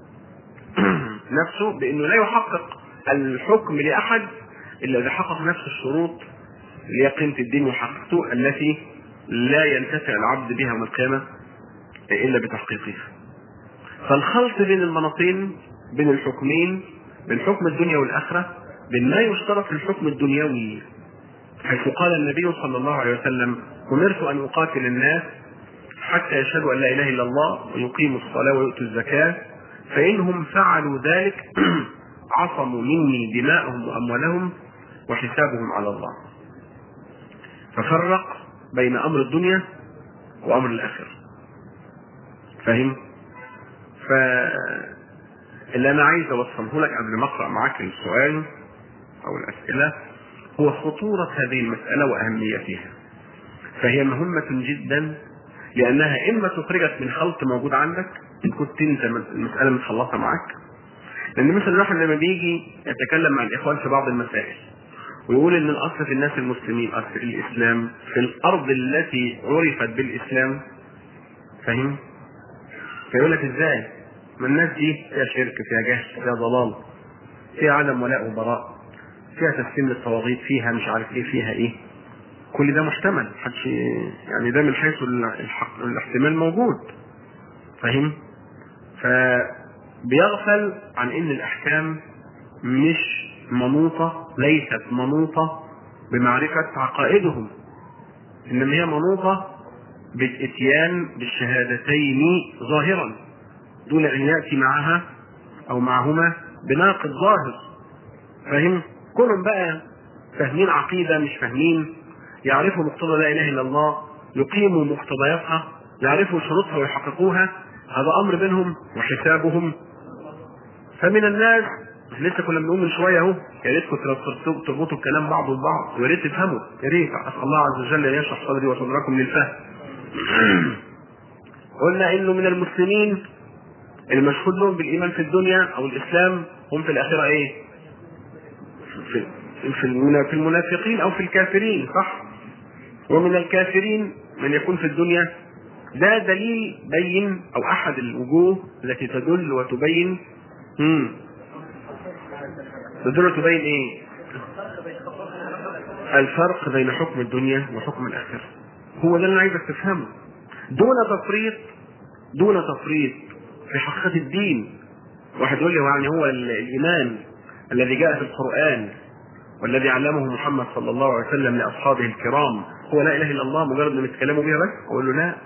نفسه بانه لا يحقق الحكم لاحد الا اذا حقق نفس الشروط ليقيمة الدين وحقيقته التي لا ينتفع العبد بها يوم القيامة إلا بتحقيقها. فالخلط بين المناطين بين الحكمين بين حكم الدنيا والآخرة بين ما يشترط في الحكم الدنيوي حيث قال النبي صلى الله عليه وسلم أمرت أن أقاتل الناس حتى يشهدوا أن لا إله إلا الله ويقيموا الصلاة ويؤتوا الزكاة فإنهم فعلوا ذلك عصموا مني دماءهم وأموالهم وحسابهم على الله ففرق بين امر الدنيا وامر الاخره فاهم ف اللي انا عايز اوصله لك قبل ما اقرا معاك السؤال او الاسئله هو خطوره هذه المساله واهميتها فهي مهمه جدا لانها اما تخرجك من خلط موجود عندك ان كنت انت المساله متخلصه معاك لان مثلا الواحد لما بيجي يتكلم مع الاخوان في بعض المسائل ويقول ان الاصل في الناس المسلمين اصل الاسلام في الارض التي عرفت بالاسلام فاهم؟ فيقول لك ازاي؟ ما الناس دي فيها شرك فيها جهل فيها ضلال فيها عدم ولاء وبراء فيها تسليم للطواغيت فيها مش عارف ايه فيها ايه كل ده محتمل محدش يعني ده من حيث الحق الاحتمال موجود فاهم؟ فبيغفل عن ان الاحكام مش منوطة ليست منوطة بمعرفة عقائدهم إنما هي منوطة بالإتيان بالشهادتين ظاهرا دون أن يأتي معها أو معهما بناقض ظاهر فاهم؟ كلهم بقى فاهمين عقيدة مش فاهمين يعرفوا مقتضى لا إله إلا الله يقيموا مقتضياتها يعرفوا شروطها ويحققوها هذا أمر بينهم وحسابهم فمن الناس لسه كنا بنقول من شويه اهو يا ريتكم تربطوا الكلام بعض ببعض ويا ريت تفهموا يا ريت اسال الله عز وجل ان يشرح صدري وصدركم للفهم. قلنا انه من المسلمين المشهود لهم بالايمان في الدنيا او الاسلام هم في الاخره ايه؟ في في المنافقين او في الكافرين صح؟ ومن الكافرين من يكون في الدنيا ده دليل بين او احد الوجوه التي تدل وتبين مم. تدل وتبين ايه الفرق بين حكم الدنيا وحكم الاخره هو ده اللي انا عايزك تفهمه دون تفريط دون تفريط في حقيقه الدين واحد يقول لي هو يعني هو ال- الايمان الذي جاء في القران والذي علمه محمد صلى الله عليه وسلم لاصحابه الكرام هو لا اله الا الله مجرد انهم يتكلموا بها بس اقول له لا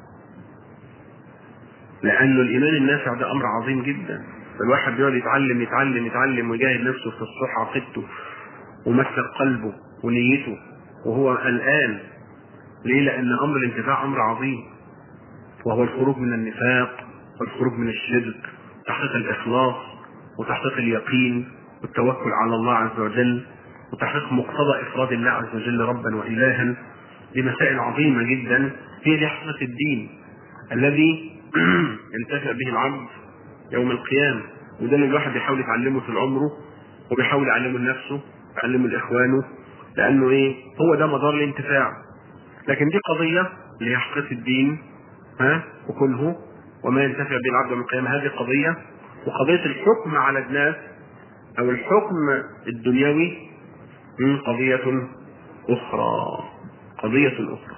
لانه الايمان النافع ده امر عظيم جدا الواحد بيقعد يتعلم يتعلم يتعلم ويجاهد نفسه في تصحيح عقيدته ومسك قلبه ونيته وهو قلقان ليه؟ لأن أمر الانتفاع أمر عظيم وهو الخروج من النفاق والخروج من الشرك تحقيق الإخلاص وتحقيق اليقين والتوكل على الله عز وجل وتحقيق مقتضى إفراد الله عز وجل ربا وإلها دي مسائل عظيمة جدا هي دي حقيقة الدين الذي ينتفع به العبد يوم القيامة وده اللي الواحد بيحاول يتعلمه في عمره وبيحاول يعلمه لنفسه يعلمه لإخوانه لأنه إيه هو ده مدار الانتفاع لكن دي قضية اللي هي حقيقة الدين ها وكله وما ينتفع به العبد يوم القيامة هذه قضية وقضية الحكم على الناس أو الحكم الدنيوي مم، قضية أخرى قضية أخرى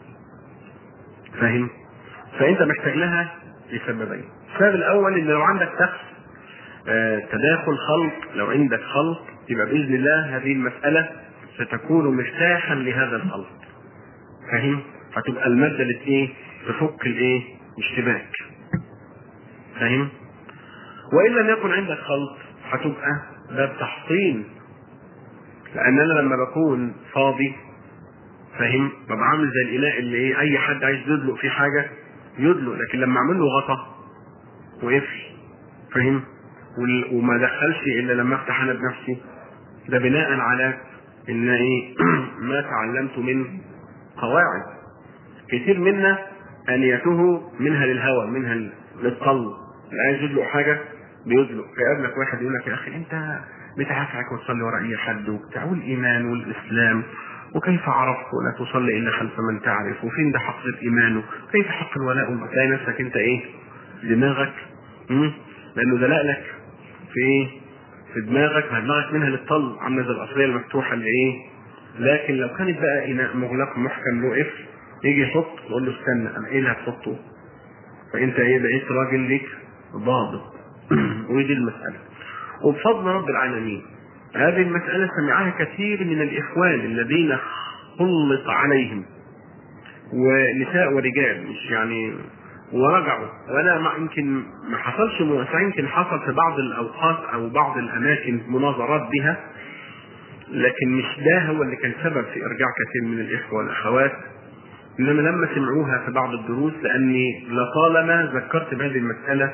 فاهم؟ فأنت محتاج لها لسببين السبب الأول إن لو عندك شخص آه، تداخل خلق لو عندك خلق يبقى بإذن الله هذه المسألة ستكون مفتاحا لهذا الخلق فاهم؟ هتبقى المادة اللي ايه؟ تفك الايه؟ الاشتباك. فاهم؟ وإن لم يكن عندك خلط هتبقى باب تحصين. لأن أنا لما بكون فاضي فاهم؟ ببقى عامل زي الإناء اللي إيه؟ أي حد عايز يدلق فيه حاجة يدلق، لكن لما أعمل له غطا وقفل فاهم؟ وال- وما دخلش إلا لما أفتح أنا بنفسي ده بناء على إن إيه؟ ما تعلمت من قواعد كثير منا انيته منها للهوى منها للطل اللي عايز يدلق حاجه بيدلق فيقابلك واحد يقول لك يا اخي انت بتعافعك وتصلي وراء اي حد وبتاع والايمان والاسلام وكيف عرفت ولا تصلي الا خلف من تعرف وفين ده حق الايمان كيف حق الولاء والبراء تلاقي نفسك انت ايه دماغك مم؟ لانه دلقلك في ايه في دماغك ما دماغك منها للطل عامله زي الاصليه المفتوحه اللي ايه لكن لو كانت بقى اناء مغلق محكم له قفل يجي يحط يقول له استنى انا ايه اللي هتحطه؟ فانت ايه بقيت راجل ليك ضابط ودي المساله وبفضل رب العالمين هذه المساله سمعها كثير من الاخوان الذين خلط عليهم ونساء ورجال مش يعني ورجعوا وانا ما يمكن ما حصلش مناسبة يمكن حصل في بعض الاوقات او بعض الاماكن مناظرات بها لكن مش ده هو اللي كان سبب في ارجاع كثير من الاخوه والاخوات انما لما سمعوها في بعض الدروس لاني لطالما ذكرت بهذه المساله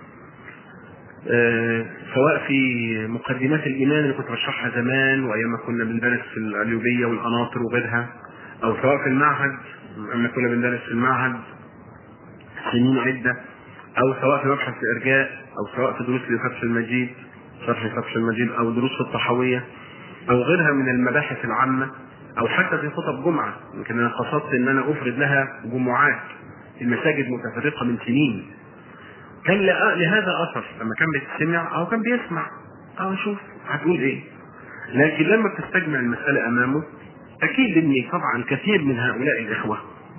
آه، سواء في مقدمات الايمان اللي كنت بشرحها زمان وايام ما كنا بندرس في الاليوبيه والقناطر وغيرها او سواء في المعهد لما كنا بندرس في المعهد سنين عده او سواء في مبحث الارجاء او سواء في دروس لفتح المجيد شرح فتح المجيد او دروس في الطحاويه او غيرها من المباحث العامه او حتى في خطب جمعه يمكن انا قصدت ان انا افرد لها جمعات في المساجد متفرقه من سنين كان لأ- لهذا اثر لما كان بيتسمع او كان بيسمع او شوف هتقول ايه لكن لما بتستجمع المساله امامه اكيد اني طبعا كثير من هؤلاء الاخوه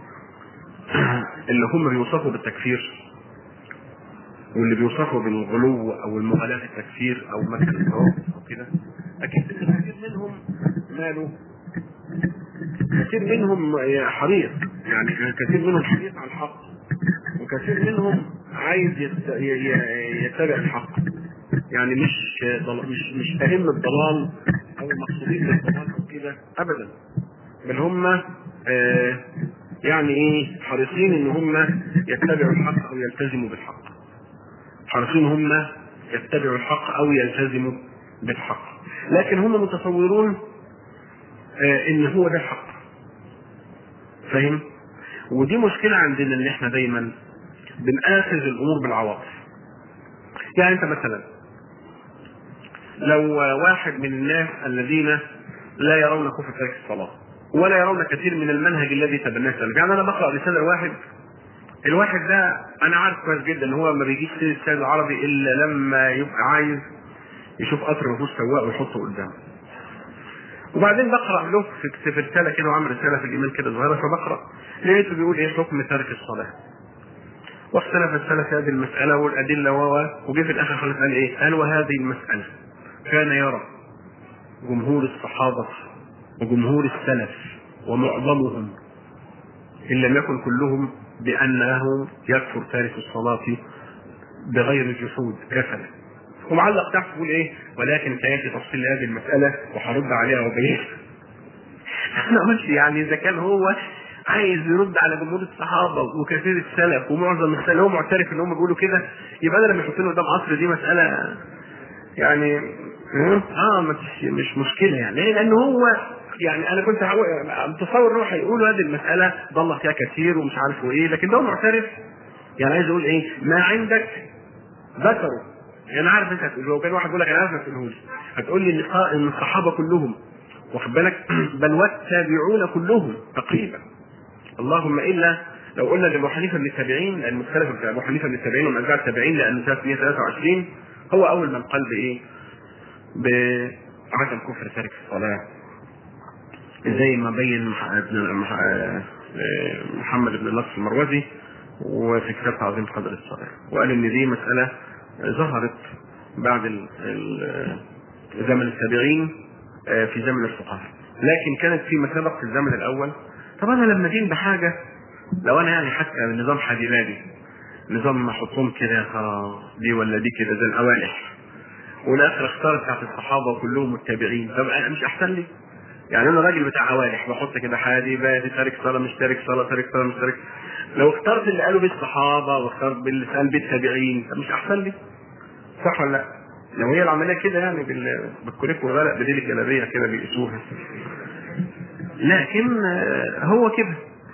اللي هم بيوصفوا بالتكفير واللي بيوصفوا بالغلو او المغالاة في التكفير او مثلا الروابط او كده اكيد ان كثير منهم ماله كثير منهم حريص يعني كثير منهم حريص على الحق وكثير منهم عايز يت- ي- ي- يتبع الحق يعني مش ضل- مش مش فاهم الضلال او المقصودين بالضلال او كده ابدا بل هم آه، يعني ايه حريصين ان هم يتبعوا الحق او يلتزموا بالحق حريصين هم يتبعوا الحق او يلتزموا بالحق لكن هم متصورون آه، ان هو ده الحق فاهم ودي مشكلة عندنا ان احنا دايما بنآخذ الامور بالعواطف يعني انت مثلا لو واحد من الناس الذين لا يرون كفر ترك الصلاة ولا يرون كثير من المنهج الذي تبناه السلف يعني انا بقرا رساله واحد الواحد ده انا عارف كويس جدا ان هو ما بيجيش سير السيد العربي الا لما يبقى عايز يشوف قطر ما فيهوش سواق ويحطه قدامه وبعدين بقرا له في في رساله كده وعامل رساله في الايميل كده صغيره فبقرا لقيته بيقول ايه حكم ترك الصلاه واختلف السلف في هذه المساله والادله و وجه في الاخر خالص قال ايه؟ قال وهذه المساله كان يرى جمهور الصحابه وجمهور السلف ومعظمهم ان لم يكن كلهم بانه يكفر تارك الصلاه بغير جحود كفلا ومعلق تحت يقول ايه ولكن سياتي تفصيل هذه المساله وهرد عليها وبين انا قلت يعني اذا كان هو عايز يرد على جمهور الصحابه وكثير السلف ومعظم السلف هو معترف ان هم بيقولوا كده يبقى انا لما يحطوني قدام عصر دي مساله يعني اه مش مش مشكله يعني ليه؟ لان هو يعني انا كنت متصور ان هو هيقولوا هذه المساله ضل فيها كثير ومش عارف ايه لكن ده هو معترف يعني عايز اقول ايه ما عندك ذكروا يعني انا عارف انت هتقول لو كان واحد يقول لك انا عارف ما تقولهوش هتقول لي ان الصحابه كلهم واخد بالك بل والتابعون كلهم تقريبا اللهم الا لو قلنا لابو حنيفه من التابعين لان مختلف في ابو حنيفه من التابعين ومن اتباع التابعين لانه سنه 123 هو اول من قال بايه؟ بعدم كفر تارك الصلاه زي ما بين محمد بن نصر المروزي وفي كتاب تعظيم قدر الصلاه وقال ان دي مساله ظهرت بعد زمن التابعين في زمن الفقهاء لكن كانت في مسابق في الزمن الاول طب انا لما ادين بحاجه لو انا يعني حتى نظام حديلادي نظام محطوم كده خلاص دي ولا دي كده زي الاوالح والاخر اختار بتاعت الصحابه كلهم متابعين طب مش احسن لي؟ يعني انا راجل بتاع اوالح بحط كده حادي بادي تارك صلاه مش تارك صلاه تارك صلاه مش تارك لو اخترت اللي قالوا بالصحابه واخترت باللي قال بالتابعين طب مش احسن لي؟ صح ولا لا؟ لو هي العمليه كده يعني بالكوريك والغلق بديل الجلابيه كده بيقيسوها لكن هو كده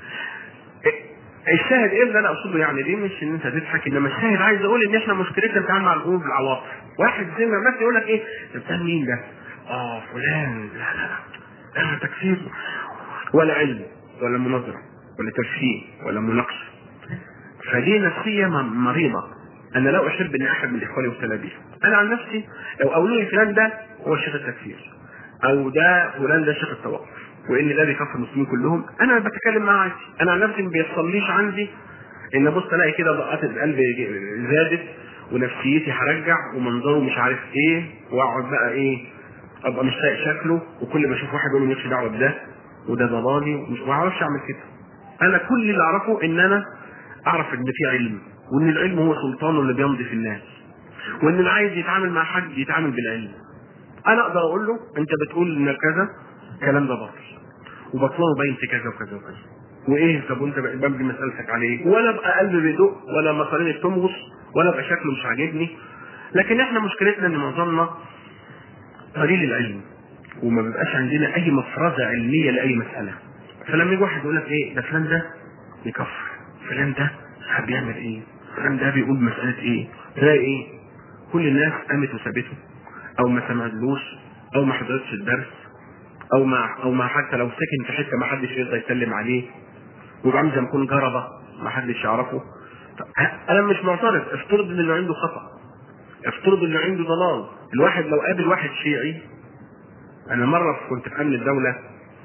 الشاهد ايه اللي انا اقصده يعني دي مش ان انت تضحك انما الشاهد عايز اقول ان احنا مشكلتنا بنتعامل مع القلوب بالعواطف واحد زي ما الناس يقول لك ايه ده مين ده؟ اه فلان لا لا لا لا تكفير ولا علم ولا مناظره ولا تفهيم ولا مناقشه فدي نفسيه مريضه انا لا احب ان احد من اخواني يبتلى بيها انا عن نفسي لو قالوا لي فلان ده هو شيخ التكفير او ده فلان ده شيخ التوقف وان ده بيكفر المسلمين كلهم انا بتكلم معاه عادي انا عن نفسي ما بيحصليش عندي ان ابص الاقي كده ضغطات القلب زادت ونفسيتي هرجع ومنظره مش عارف ايه واقعد بقى ايه ابقى مش طايق شكله وكل ما اشوف واحد يقول لي مالكش دعوه بده وده ضلالي ومش ما اعرفش اعمل كده انا كل اللي اعرفه ان انا اعرف ان في علم وان العلم هو سلطانه اللي بيمضي في الناس وان اللي عايز يتعامل مع حد يتعامل بالعلم انا اقدر اقول له انت بتقول ان كذا الكلام ده باطل وبطلعه بين في كذا وكذا وكذا وايه طب وانت ببني مسالتك عليه ولا ابقى قلبي بيدق ولا مصاريني بتمغص ولا ابقى شكله مش عاجبني لكن احنا مشكلتنا ان معظمنا قليل العلم وما بيبقاش عندنا اي مفرزه علميه لاي مساله فلما يجي واحد يقول لك ايه ده فلان ده بيكفر فلان ده بيعمل ايه فلان ده بيقول مساله ايه تلاقي ايه كل الناس قامت وسابته او ما سمعتلوش او ما حضرتش الدرس او ما او ما حتى لو سكن في حته ما حدش يقدر يسلم عليه ويبقى عامل زي ما يكون جربه ما حدش يعرفه انا مش معترض افترض ان اللي عنده خطا افترض ان عنده ضلال الواحد لو قابل واحد شيعي انا مره كنت في امن الدوله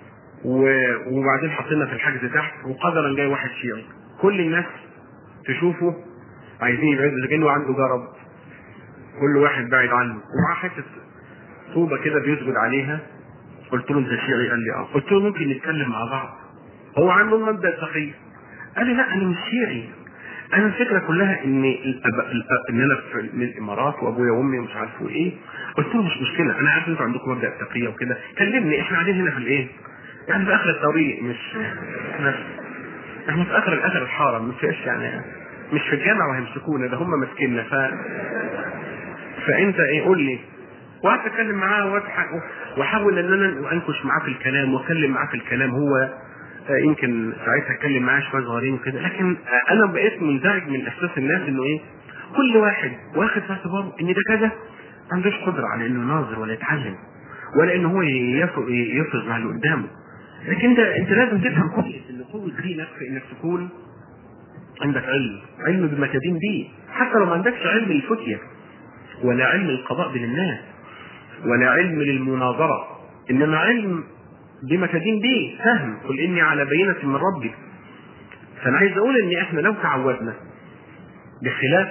وبعدين حطينا في الحجز تحت وقدرا جاي واحد شيعي كل الناس تشوفه عايزين يبعدوا اذا كانه عنده جرب كل واحد بعيد عنه ومعاه حته طوبه كده بيسجد عليها قلت له انت شيعي قال لي اه قلت له ممكن نتكلم مع بعض هو عنده المبدا التقي قال لي لا انا مش شيعي انا الفكره كلها ان الأب... الأب... ان انا في من الامارات وابويا وامي ومش عارف ايه قلت له مش مشكله انا عارف انتوا عندكم مبدا التقيه وكده كلمني احنا قاعدين هنا في الايه يعني في اخر الطريق مش احنا احنا في اخر اخر الحاره مش فيش يعني مش في الجامعه وهيمسكونا ده هم ماسكيننا ف فانت ايه قول لي وقعدت اتكلم معاه واضحك واحاول ان انا انكش معاه في الكلام واتكلم معاه في الكلام هو يمكن ساعتها اتكلم معاه شويه صغيرين كده لكن انا بقيت منزعج من احساس الناس انه ايه كل واحد واخد في اعتباره ان ده كذا ما عندوش قدره على انه يناظر ولا يتعلم ولا ان هو يفرض على اللي قدامه لكن انت انت لازم تفهم كويس ان قوه دينك في انك تكون عندك علم علم بما تدين به حتى لو ما عندكش علم الفتية ولا علم القضاء بين الناس ولا علم للمناظرة إنما علم بما تدين به فهم قل إني على بينة من ربي فأنا عايز أقول إن إحنا لو تعودنا بخلاف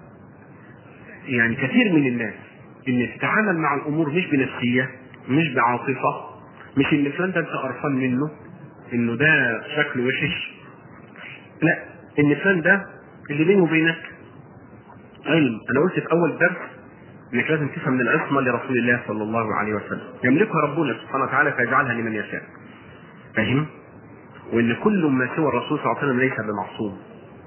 يعني كثير من الناس إن تتعامل مع الأمور مش بنفسية مش بعاطفة مش إن فلان ده أنت قرفان منه إنه ده شكله وحش لا إن فلان ده اللي بينه وبينك علم أنا قلت في أول درس انك لازم تفهم من العصمه لرسول الله صلى الله عليه وسلم يملكها ربنا سبحانه وتعالى فيجعلها لمن يشاء فاهم وان كل ما سوى الرسول صلى الله عليه وسلم ليس بمعصوم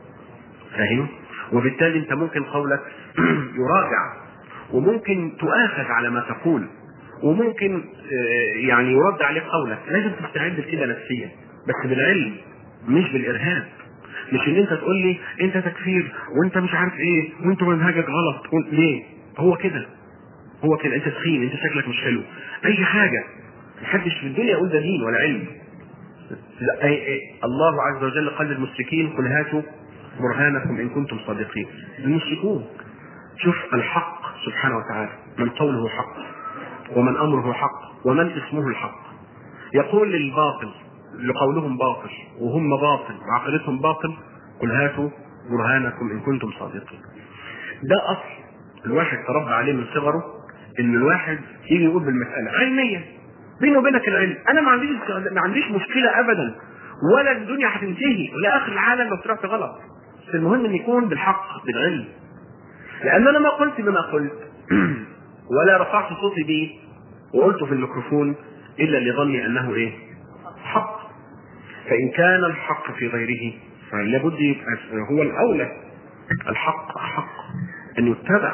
فاهم وبالتالي انت ممكن قولك يراجع وممكن تؤاخذ على ما تقول وممكن يعني يرد عليك قولك لازم تستعد كده نفسيا بس بالعلم مش بالارهاب مش ان انت تقول لي انت تكفير وانت مش عارف ايه وانت منهجك غلط ليه هو كده هو كده انت تخين انت شكلك مش حلو اي حاجه محدش في الدنيا يقول ده دين ولا علم لا أي أي الله عز وجل قال للمشركين قل هاتوا برهانكم ان كنتم صادقين المشركون شوف الحق سبحانه وتعالى من قوله حق ومن امره حق ومن اسمه الحق يقول للباطل لقولهم باطل وهم باطل وعقيدتهم باطل قل هاتوا برهانكم ان كنتم صادقين ده اصل الواحد تربى عليه من صغره ان الواحد يجي يقول بالمساله علميا بيني وبينك العلم انا ما عنديش ما عنديش مشكله ابدا ولا الدنيا هتنتهي ولا اخر العالم لو طلعت غلط بس المهم ان يكون بالحق بالعلم لان انا ما قلت بما قلت ولا رفعت صوتي به وقلت في الميكروفون الا لظني انه ايه حق فان كان الحق في غيره فلابد يبقى هو الاولى الحق احق ان يتبع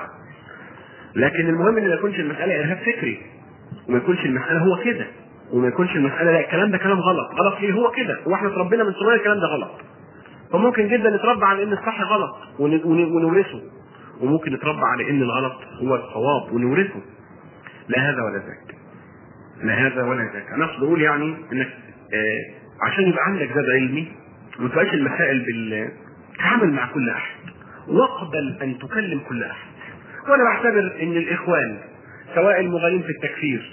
لكن المهم ان ما يكونش المساله ارهاب فكري وما يكونش المساله هو كده وما يكونش المساله لا الكلام ده كلام غلط غلط ليه هو كده واحنا اتربينا من صغرنا الكلام ده غلط فممكن جدا نتربى على ان الصح غلط ونورثه وممكن نتربى على ان الغلط هو الصواب ونورثه لا هذا ولا ذاك لا هذا ولا ذاك انا اقصد اقول يعني انك آه عشان يبقى عندك زاد علمي وما تبقاش المسائل بال تعامل مع كل احد واقبل ان تكلم كل احد وانا بعتبر ان الاخوان سواء المغالين في التكفير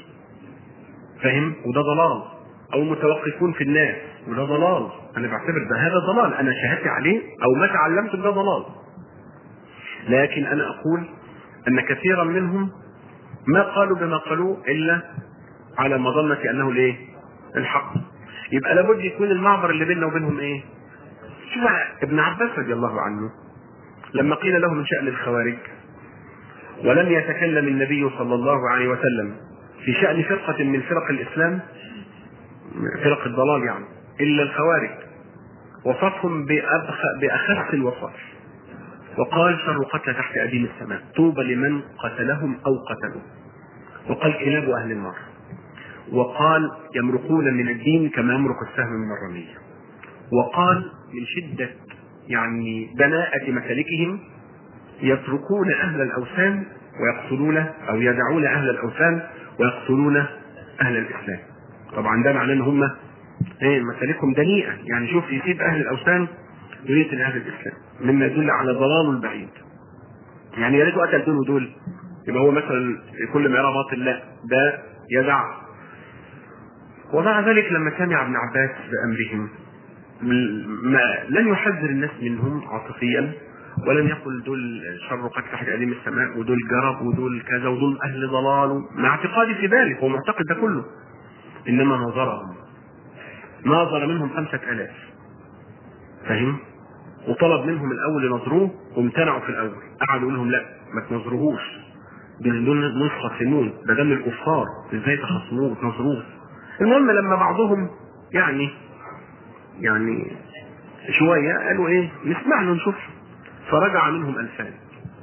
فاهم وده ضلال او المتوقفون في الناس وده ضلال انا بعتبر ده هذا ضلال انا شهدت عليه او ما تعلمت ده ضلال لكن انا اقول ان كثيرا منهم ما قالوا بما قالوه الا على مظنة انه الايه الحق يبقى لابد يكون المعبر اللي بيننا وبينهم ايه شوف ابن عباس رضي الله عنه لما قيل له من شأن الخوارج ولم يتكلم النبي صلى الله عليه وسلم في شأن فرقة من فرق الإسلام فرق الضلال يعني إلا الخوارج وصفهم بأبخ بأخس الوصف وقال شر قتل تحت أديم السماء طوبى لمن قتلهم أو قتلوا وقال كلاب أهل النار وقال يمرقون من الدين كما يمرق السهم من الرمية وقال من شدة يعني دناءة مسالكهم يتركون أهل الأوثان ويقتلون أو يدعون أهل الأوثان ويقتلون أهل الإسلام طبعا ده معناه إن هم ايه مسالكهم دنيئة يعني شوف يسيب أهل الأوثان ويقتل أهل الإسلام مما يدل على ضلال البعيد يعني يا ريته قتل دول ودول يبقى هو مثلا كل ما يرى باطل لا ده يدع ومع ذلك لما سمع ابن عباس بأمرهم ما لم يحذر الناس منهم عاطفيا ولم يقل دول شر قد تحت أديم السماء ودول جرب ودول كذا ودول أهل ضلال مع اعتقادي في ذلك هو معتقد ده كله إنما نظرهم ناظر منهم خمسة ألاف فاهم وطلب منهم الأول ينظروه وامتنعوا في الأول قعدوا يقول لهم لا ما تنظروهوش دول دول نسخة سنون ده دم الكفار ازاي تخصموه وتنظروه المهم لما بعضهم يعني يعني شوية قالوا ايه نسمع له نشوف فرجع منهم ألفان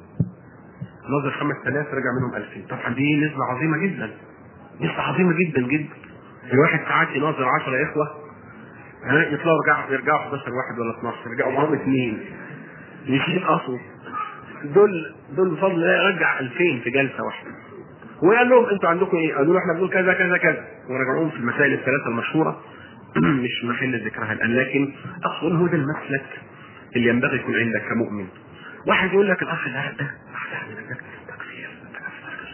نظر خمس آلاف رجع منهم ألفين طبعا دي نسبة عظيمة جدا نسبة عظيمة جدا جدا الواحد ساعات يناظر 10 إخوة ها يطلعوا يرجعوا يرجعوا 11 واحد ولا 12 يرجعوا معاهم اثنين مش ينقصوا دول دول بفضل الله يرجع 2000 في جلسة واحدة وقال لهم انتوا عندكم ايه؟ قالوا له احنا بنقول كذا كذا كذا ورجعوهم في المسائل الثلاثة المشهورة مش محل ذكرها الان لكن اقصد هو ده المسلك اللي ينبغي يكون عندك كمؤمن واحد يقول لك الاخ ده ده ده ده تكفير ده تكفير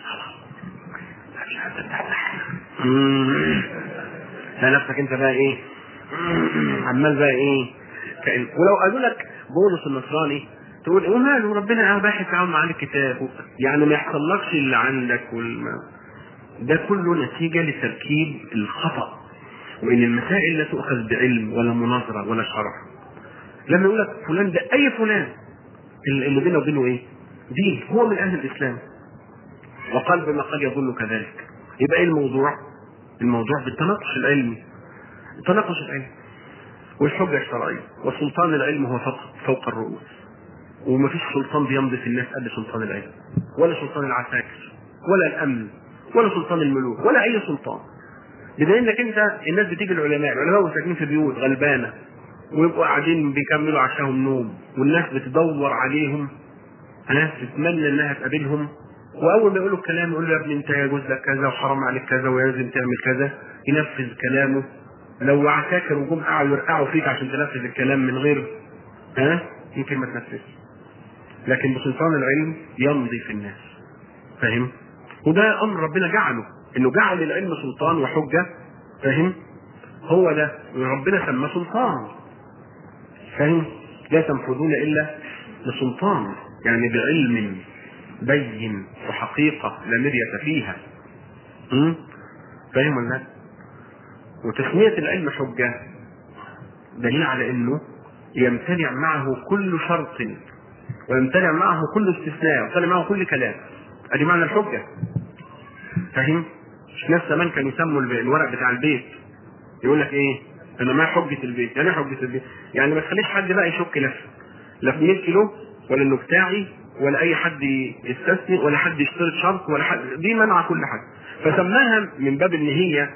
تلاقي نفسك انت بقى ايه عمال بقى ايه كأن ولو قالوا لك بولس النصراني تقول وماله ربنا اباح التعامل مع الكتاب يعني ما يحصلكش اللي عندك والما ده كله نتيجه لتركيب الخطا وان المسائل لا تؤخذ بعلم ولا مناظره ولا شرح لما يقول لك فلان ده اي فلان اللي بينه وبينه ايه؟ دين هو من اهل الاسلام وقال بما قد يظن كذلك يبقى ايه الموضوع؟ الموضوع بالتناقش العلمي التناقش العلمي والحجة الشرعية وسلطان العلم هو فوق, فوق الرؤوس وما فيش سلطان بيمضي في الناس قد سلطان العلم ولا سلطان العساكر ولا الأمن ولا سلطان الملوك ولا أي سلطان بدليل انك انت الناس بتيجي العلماء العلماء ساكنين في بيوت غلبانه ويبقوا قاعدين بيكملوا عشاهم نوم والناس بتدور عليهم ها تتمنى انها تقابلهم واول ما يقولوا الكلام يقول له يا ابني انت يجوز لك كذا وحرام عليك كذا ولازم تعمل كذا ينفذ كلامه لو عساكر وجم قعدوا يرقعوا فيك عشان تنفذ الكلام من غير ها يمكن ما تنفذش لكن بسلطان العلم يمضي في الناس فاهم وده امر ربنا جعله انه جعل العلم سلطان وحجه فاهم هو ده ربنا سماه سلطان فاهم لا تنفذون الا بسلطان يعني بعلم بين وحقيقة لا مرية فيها م? فاهم ولا وتسمية العلم حجة دليل على انه يمتنع معه كل شرط ويمتنع معه كل استثناء ويمتنع معه كل كلام ادي معنى الحجة فاهم مش ناس زمان كانوا يسموا الورق بتاع البيت يقول لك ايه انا ما حجة البيت يعني حجة البيت يعني ما تخليش حد بقى يشك لا لا في ملكي له ولا انه بتاعي ولا اي حد يستثني ولا حد يشترط شرط ولا حد دي منع كل حد فسماها من باب ان هي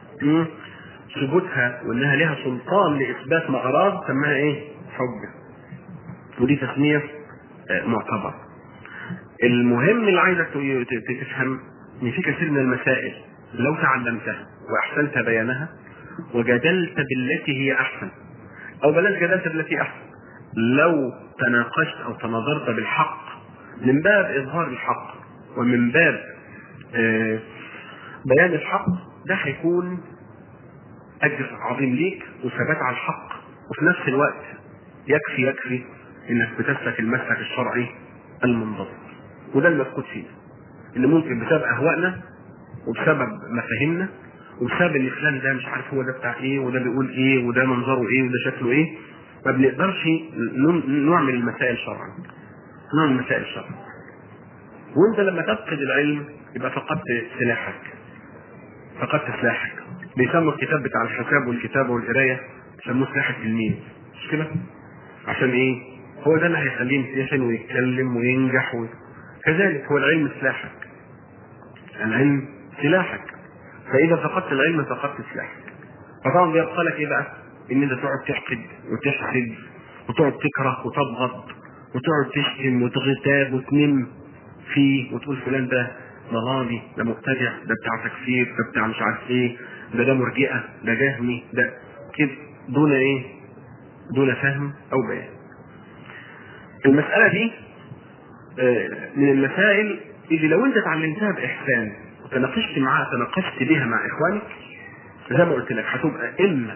ثبوتها وانها لها سلطان لاثبات مغراض سماها ايه؟ حجه. ودي تسميه معتبر. المهم اللي عايزك تفهم ان في كثير من المسائل لو تعلمتها واحسنت بيانها وجدلت بالتي هي احسن او بلاش جدلت بالتي احسن لو تناقشت او تناظرت بالحق من باب اظهار الحق ومن باب آه بيان الحق ده هيكون اجر عظيم ليك وثبات على الحق وفي نفس الوقت يكفي يكفي انك بتسلك المسلك الشرعي المنضبط وده المفقود فيه ان ممكن بسبب اهوائنا وبسبب مفاهيمنا وبسبب ان فلان ده مش عارف هو ده بتاع ايه وده بيقول ايه وده منظره ايه وده شكله ايه ما بنقدرش نعمل المسائل شرعا نعمل المسائل شرعا وانت لما تفقد العلم يبقى فقدت سلاحك فقدت سلاحك بيسموا الكتاب بتاع الحساب والكتابة والقراية يسموه سلاح التلميذ مش كده؟ عشان ايه؟ هو ده اللي هيخليه يمتحن ويتكلم وينجح و... كذلك هو العلم سلاحك العلم سلاحك فإذا فقدت العلم فقدت سلاحك فطبعا بيبقى لك ايه بقى؟ ان انت تقعد تحقد وتحسد وتقعد تكره وتبغض وتقعد تشتم وتغتاب وتنم فيه وتقول فلان ده ضلالي ده مبتدع ده بتاع تكفير ده بتاع مش عارف ايه ده ده مرجئه ده جهمي ده كده دون ايه؟ دون فهم او بيان. المساله دي من المسائل اللي لو انت اتعلمتها باحسان وتناقشت معاها تناقشت بها مع اخوانك زي ما قلت لك هتبقى اما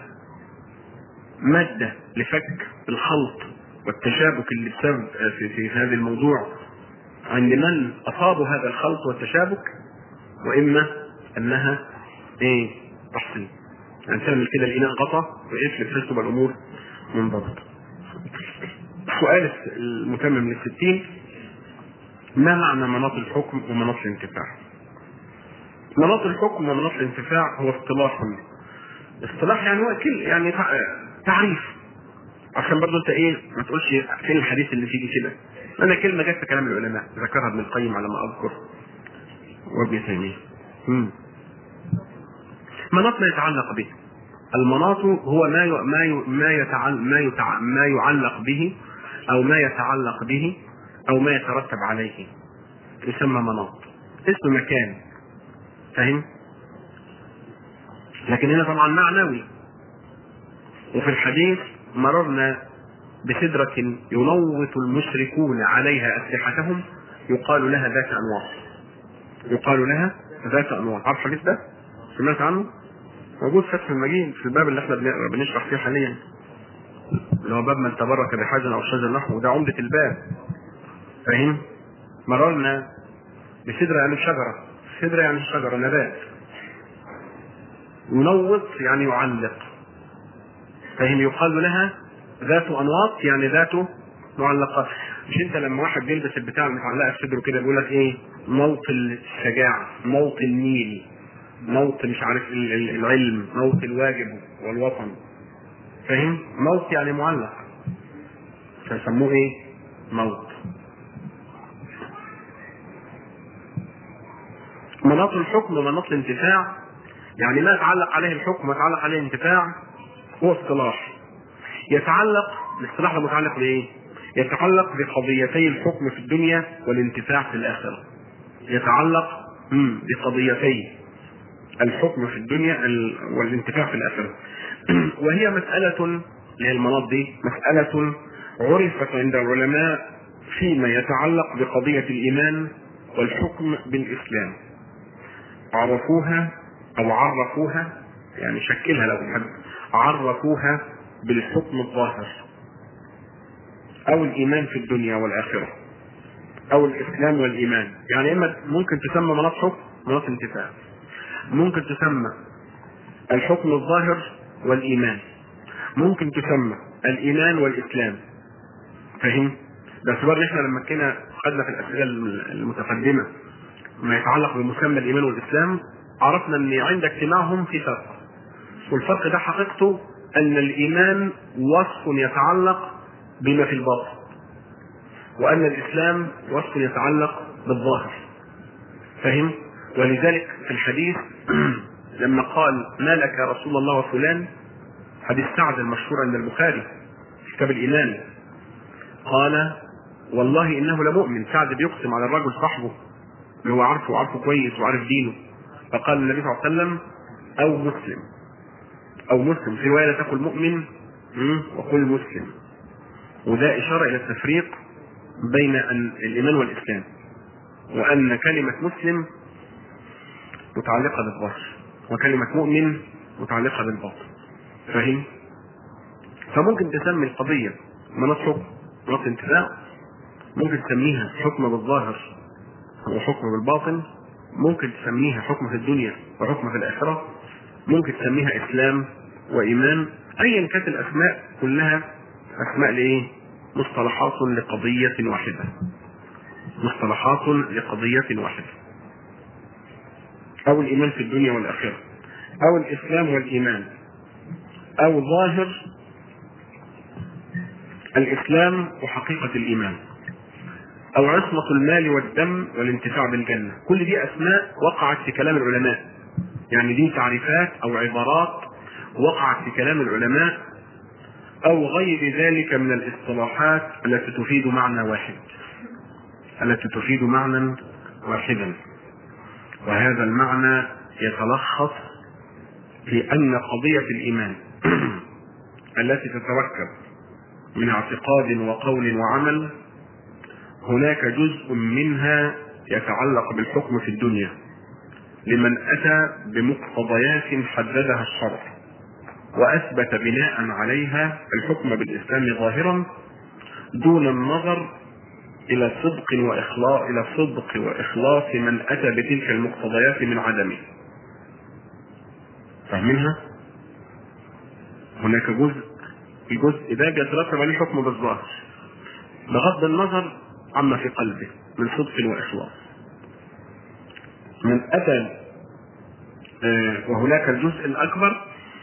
ماده لفك الخلط والتشابك اللي بسبب في, في هذا الموضوع عند من اصابوا هذا الخلط والتشابك واما انها ايه تحصيل يعني تعمل كده الاناء غطا وقفل بحيث تبقى الامور منضبطه السؤال المتمم للستين ما معنى مناط الحكم ومناط الانتفاع مناط الحكم ومناط الانتفاع هو اصطلاح اصطلاح يعني هو كل يعني تعريف عشان برضه انت ايه ما تقولش فين الحديث اللي فيه كده انا كلمه جت في كلام العلماء ذكرها ابن القيم على ما اذكر وابن تيميه مناط ما يتعلق به المناط هو ما ي... ما ي... ما يتعل... ما, يتع... ما يعلق به او ما يتعلق به او ما يترتب عليه يسمى مناط اسم مكان فاهم لكن هنا طبعا معنوي وفي الحديث مررنا بسدرة ينوط المشركون عليها أسلحتهم يقال لها ذات أنواط يقال لها ذات أنواط عارف الحديث ده؟ سمعت عنه؟ موجود في فتح المجيد في الباب اللي احنا بن- بنشرح فيه حاليا اللي هو باب من تبرك بحجر أو شجر نحو وده عمدة الباب فاهم؟ مررنا بسدرة يعني شجرة سدرة يعني شجرة نبات ينوط يعني يعلق فهم يقال لها ذات انواط يعني ذات معلقات مش انت لما واحد بيلبس البتاع المتعلقه في صدره كده بيقول لك ايه موط الشجاعه موط النيل موط مش عارف ال- ال- العلم موط الواجب والوطن فاهم موط يعني معلق فيسموه ايه موط مناط الحكم ومناط الانتفاع يعني ما يتعلق عليه الحكم ويتعلق عليه الانتفاع هو اصطلاح يتعلق الاصطلاح ده متعلق بايه؟ يتعلق بقضيتي الحكم في الدنيا والانتفاع في الاخره. يتعلق مم، بقضيتي الحكم في الدنيا ال- والانتفاع في الاخره. وهي مساله اللي هي المناط دي مساله عرفت عند العلماء فيما يتعلق بقضيه الايمان والحكم بالاسلام. عرفوها او عرفوها يعني شكلها لو تحب عرفوها بالحكم الظاهر او الايمان في الدنيا والاخره او الاسلام والايمان يعني اما ممكن تسمى مناط حكم مناط انتفاع ممكن تسمى الحكم الظاهر والايمان ممكن تسمى الايمان والاسلام فاهم باعتبار ان احنا لما كنا خدنا في الاسئله المتقدمه ما يتعلق بمسمى الايمان والاسلام عرفنا ان عند اجتماعهم في فرق والفرق ده حقيقته ان الايمان وصف يتعلق بما في الباطن وان الاسلام وصف يتعلق بالظاهر فهم ولذلك في الحديث لما قال ما لك يا رسول الله وفلان حديث سعد المشهور عند البخاري في كتاب الايمان قال والله انه لمؤمن سعد بيقسم على الرجل صاحبه اللي هو عارفه وعارفه كويس وعارف دينه فقال النبي صلى الله عليه وسلم او مسلم او مسلم في روايه لا تقل مؤمن مم، وقل مسلم وده اشاره الى التفريق بين أن الايمان والاسلام وان كلمه مسلم متعلقه بالظاهر وكلمه مؤمن متعلقه بالباطن فاهم فممكن تسمي القضيه مناط حكم مناط انتفاع ممكن تسميها حكم بالظاهر وحكم بالباطن ممكن تسميها حكم في الدنيا وحكم في الآخرة ممكن تسميها إسلام وإيمان أيا كانت الأسماء كلها أسماء لإيه؟ مصطلحات لقضية واحدة مصطلحات لقضية واحدة أو الإيمان في الدنيا والآخرة أو الإسلام والإيمان أو ظاهر الإسلام وحقيقة الإيمان أو عصمة المال والدم والانتفاع بالجنة كل دي أسماء وقعت في كلام العلماء يعني دي تعريفات أو عبارات وقعت في كلام العلماء أو غير ذلك من الاصطلاحات التي تفيد معنى واحد التي تفيد معنى واحدا وهذا المعنى يتلخص في أن قضية الإيمان التي تتركب من اعتقاد وقول وعمل هناك جزء منها يتعلق بالحكم في الدنيا لمن اتى بمقتضيات حددها الشرع واثبت بناء عليها الحكم بالاسلام ظاهرا دون النظر الى صدق واخلاص الى صدق واخلاص من اتى بتلك المقتضيات من عدمه فاهمينها هناك جزء الجزء ده بيترتب عليه حكم بالظاهر بغض النظر عما في قلبه من صدق واخلاص من اتى آه، وهناك الجزء الاكبر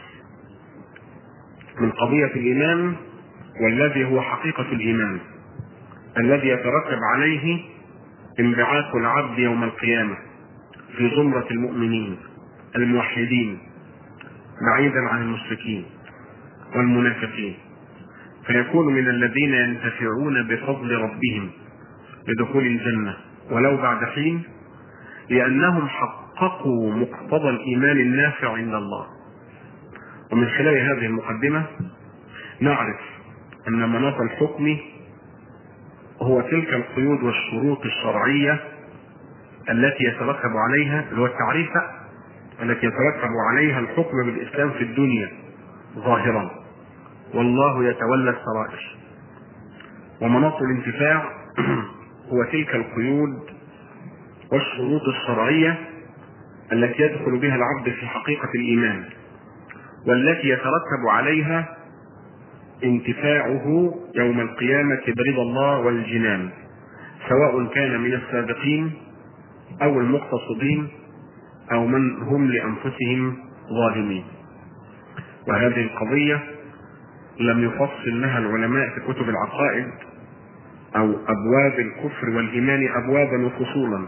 من قضيه الايمان والذي هو حقيقه الايمان الذي يترتب عليه انبعاث العبد يوم القيامه في زمره المؤمنين الموحدين بعيدا عن المشركين والمنافقين فيكون من الذين ينتفعون بفضل ربهم لدخول الجنة ولو بعد حين لأنهم حققوا مقتضى الإيمان النافع عند الله ومن خلال هذه المقدمة نعرف أن مناط الحكم هو تلك القيود والشروط الشرعية التي يترتب عليها اللي هو التعريف التي يترتب عليها الحكم بالإسلام في الدنيا ظاهرا والله يتولى السرائر ومناط الانتفاع هو تلك القيود والشروط الشرعية التي يدخل بها العبد في حقيقة الإيمان والتي يترتب عليها انتفاعه يوم القيامة برضا الله والجنان سواء كان من السابقين أو المقتصدين أو من هم لأنفسهم ظالمين وهذه القضية لم يفصل لها العلماء في كتب العقائد أو أبواب الكفر والإيمان أبوابا وفصولا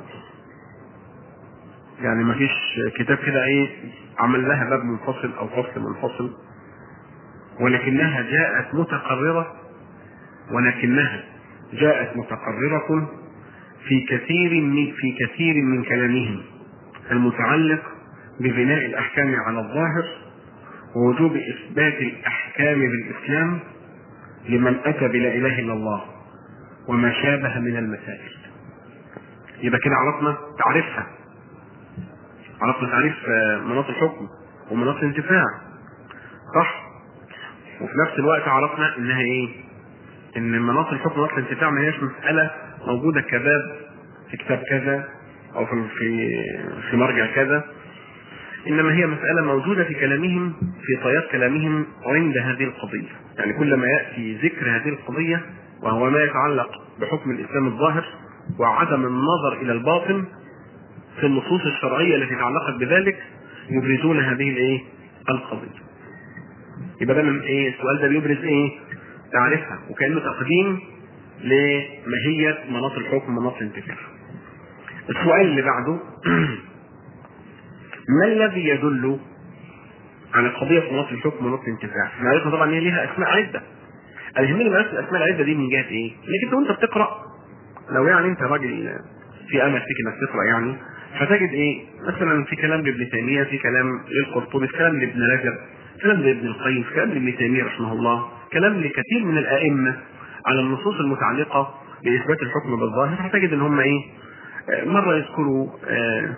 يعني ما فيش كتاب كده ايه عمل لها باب منفصل او فصل منفصل ولكنها جاءت متقررة ولكنها جاءت متقررة في كثير من في كثير من كلامهم المتعلق ببناء الأحكام على الظاهر ووجوب إثبات الأحكام بالإسلام لمن أتى بلا إله إلا الله وما شابه من المسائل يبقى كده عرفنا تعريفها عرفنا تعريف مناط الحكم ومناط الانتفاع صح وفي نفس الوقت عرفنا انها ايه ان مناط الحكم ومناط الانتفاع ما هياش مساله موجوده كباب في كتاب كذا او في في في مرجع كذا انما هي مساله موجوده في كلامهم في طيات كلامهم عند هذه القضيه يعني كلما ياتي ذكر هذه القضيه وهو ما يتعلق بحكم الاسلام الظاهر وعدم النظر الى الباطن في النصوص الشرعيه التي تعلقت بذلك يبرزون هذه الايه القضيه يبقى ده من ايه السؤال ده بيبرز ايه تعرفها وكانه تقديم لماهيه مناط الحكم مناط الانتفاع السؤال اللي بعده ما الذي يدل على قضية مناط الحكم ومناط الانتفاع؟ احنا عرفنا طبعا ان هي ليها اسماء عدة. انا يهمني بس الاسماء العدة دي من جهة ايه؟ انك انت وانت بتقرا لو يعني انت راجل في امل فيك انك تقرا يعني فتجد ايه؟ مثلا في كلام لابن تيمية، في كلام للقرطبي، في كلام لابن رجب، كلام لابن القيم، في كلام لابن تيمية رحمه الله، كلام لكثير من الائمة على النصوص المتعلقة بإثبات الحكم بالظاهر هتجد ان هم ايه؟ مرة يذكروا آه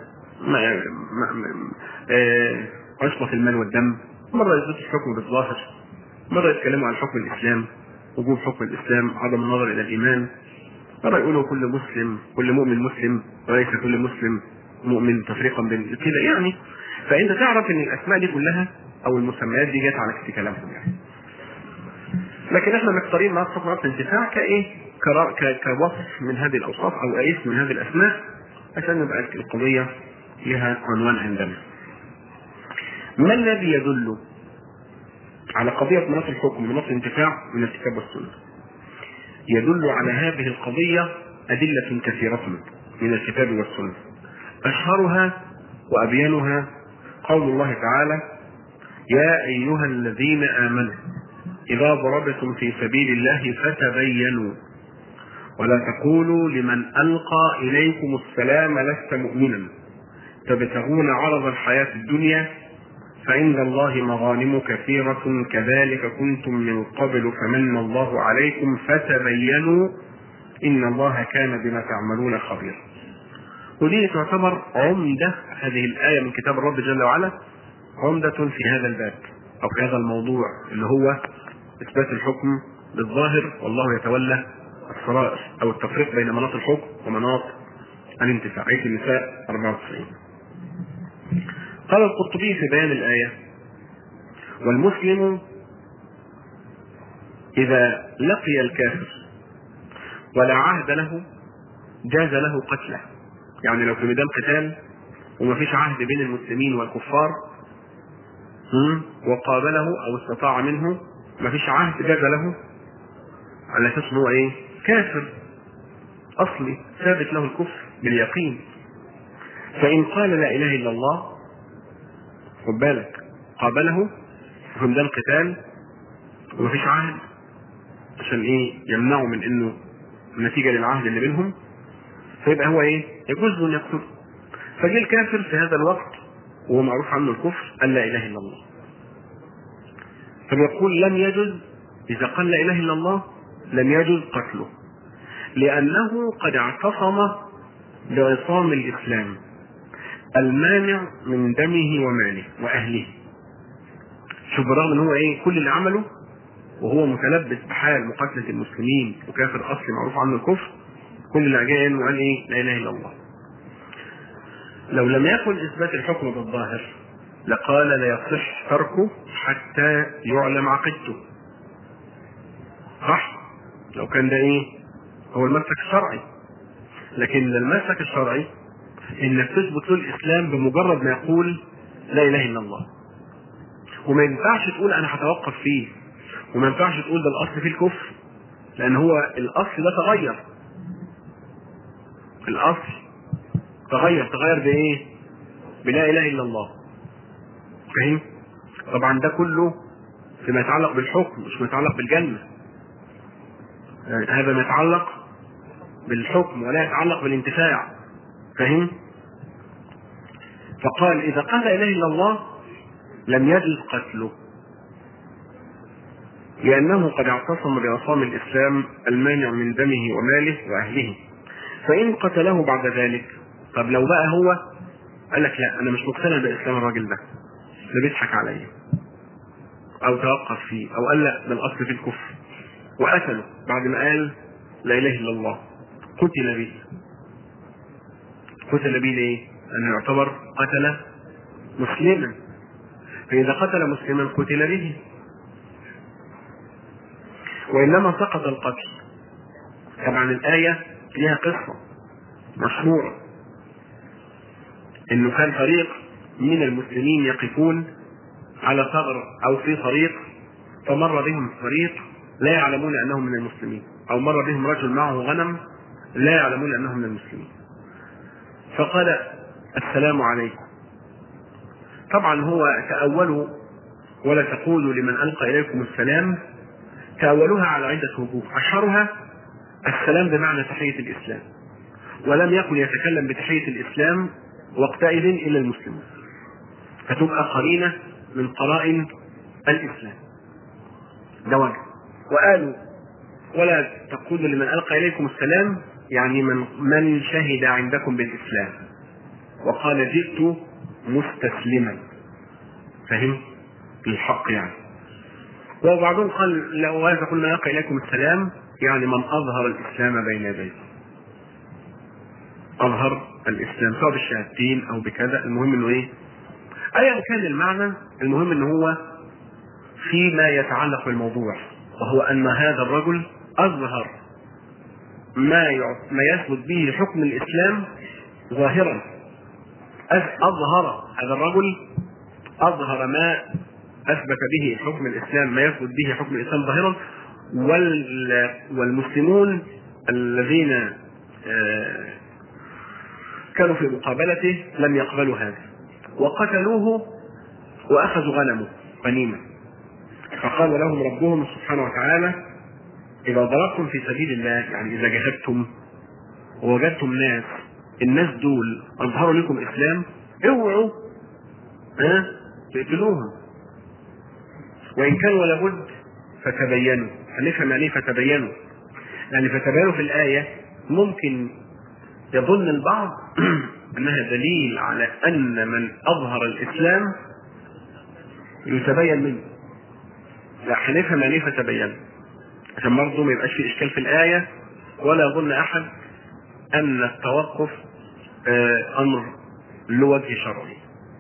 عصمة المال والدم مرة يثبت الحكم بالظاهر مرة يتكلموا عن حكم الإسلام وجوب حكم الإسلام عدم النظر إلى الإيمان مرة يقولوا كل مسلم كل مؤمن مسلم وليس كل مسلم مؤمن تفريقا بين كده يعني فأنت تعرف إن الأسماء دي كلها أو المسميات دي جت على في كلامهم يعني لكن احنا مختارين مع حكم الانتفاع كايه؟ كوصف من هذه الاوصاف او اسم من هذه الاسماء عشان نبقى القضيه لها عنوان عندنا. ما الذي يدل على قضية مناط الحكم مناط الانتفاع من الكتاب والسنة؟ يدل على هذه القضية أدلة كثيرة من الكتاب والسنة. أشهرها وأبينها قول الله تعالى: يا أيها الذين آمنوا إذا ضربتم في سبيل الله فتبينوا ولا تقولوا لمن ألقى إليكم السلام لست مؤمنا تبتغون عرض الحياة الدنيا فعند الله مغانم كثيرة كذلك كنتم من قبل فمن الله عليكم فتبينوا إن الله كان بما تعملون خبيرا ودي تعتبر عمدة هذه الآية من كتاب الرب جل وعلا عمدة في هذا الباب أو في هذا الموضوع اللي هو إثبات الحكم بالظاهر والله يتولى السرائر أو التفريق بين مناط الحكم ومناط الانتفاع آية النساء 94 قال القرطبي في بيان الآية والمسلم إذا لقي الكافر ولا عهد له جاز له قتله يعني لو في ميدان قتال وما فيش عهد بين المسلمين والكفار وقابله او استطاع منه ما فيش عهد جاز له على اساس هو ايه؟ كافر اصلي ثابت له الكفر باليقين فان قال لا اله الا الله خد بالك قابله في ميدان قتال وما فيش عهد عشان ايه؟ يمنعه من انه نتيجه للعهد اللي بينهم فيبقى هو ايه؟ يجوز ان يقتل فجه الكافر في هذا الوقت وهو معروف عنه الكفر أن لا إله إلا الله فبيقول لم يجوز إذا قال لا إله إلا الله لم يجوز قتله لأنه قد اعتصم بعصام الإسلام المانع من دمه وماله وأهله شوف بالرغم ان هو ايه كل اللي عمله وهو متلبس بحال مقاتلة المسلمين وكافر أصلي معروف عنه الكفر كل اللي جاء وقال ايه لا إله إلا الله لو لم يكن إثبات الحكم بالظاهر لقال لا يصح تركه حتى يعلم عقيدته صح لو كان ده ايه هو المسلك الشرعي لكن المسلك الشرعي انك تثبت له الاسلام بمجرد ما يقول لا اله الا الله وما ينفعش تقول انا هتوقف فيه وما ينفعش تقول ده الاصل فيه الكفر لان هو الاصل ده تغير الاصل تغير تغير بايه بلا اله الا الله فاهم طبعا ده كله فيما يتعلق بالحكم مش ما يتعلق بالجنه يعني هذا ما يتعلق بالحكم ولا يتعلق بالانتفاع فاهم فقال اذا قال لا اله الا الله لم يجوز قتله لأنه قد اعتصم بعصام الإسلام المانع من دمه وماله وأهله فإن قتله بعد ذلك طب لو بقى هو قال لك لا أنا مش مقتنع بإسلام الراجل ده ده بيضحك عليا أو توقف فيه أو قال لا ده الأصل في الكفر وقتله بعد ما قال لا إله إلا الله قتل به قتل به ليه؟ أنه يعتبر قتل مسلما فإذا قتل مسلما قتل به وإنما سقط القتل طبعا الآية فيها قصة مشهورة إنه كان فريق من المسلمين يقفون على ثغر أو في طريق فمر بهم فريق لا يعلمون أنهم من المسلمين أو مر بهم رجل معه غنم لا يعلمون أنهم من المسلمين فقال السلام عليكم طبعا هو تأولوا ولا تقولوا لمن ألقى إليكم السلام تأولوها على عدة وجوه أشهرها السلام بمعنى تحية الإسلام ولم يكن يتكلم بتحية الإسلام وقتئذ إلا المسلمون فتبقى قرينة من قرائن الإسلام ده وجه وقالوا ولا تقولوا لمن ألقى إليكم السلام يعني من من شهد عندكم بالإسلام وقال جئت مستسلما فهم الحق يعني وبعضهم قال لو هذا قلنا يلقى اليكم السلام يعني من اظهر الاسلام بين يديه اظهر الاسلام سواء بالشهادتين او بكذا المهم انه ايه ايا كان المعنى المهم انه هو فيما يتعلق بالموضوع وهو ان هذا الرجل اظهر ما ما يثبت به حكم الاسلام ظاهرا اظهر هذا الرجل اظهر ما اثبت به حكم الاسلام ما يثبت به حكم الاسلام ظاهرا والمسلمون الذين كانوا في مقابلته لم يقبلوا هذا وقتلوه واخذوا غنمه غنيمه فقال لهم ربهم سبحانه وتعالى اذا ضربتم في سبيل الله يعني اذا جاهدتم ووجدتم ناس الناس دول اظهروا لكم الاسلام اوعوا ها تقتلوهم وان كان ولا بد فتبينوا هنفهم يعني فتبينوا يعني فتبينوا في الايه ممكن يظن البعض انها دليل على ان من اظهر الاسلام يتبين منه لا هنفهم يعني فتبينوا عشان برضه ما يبقاش في اشكال في الايه ولا يظن احد ان التوقف امر له وجه شرعي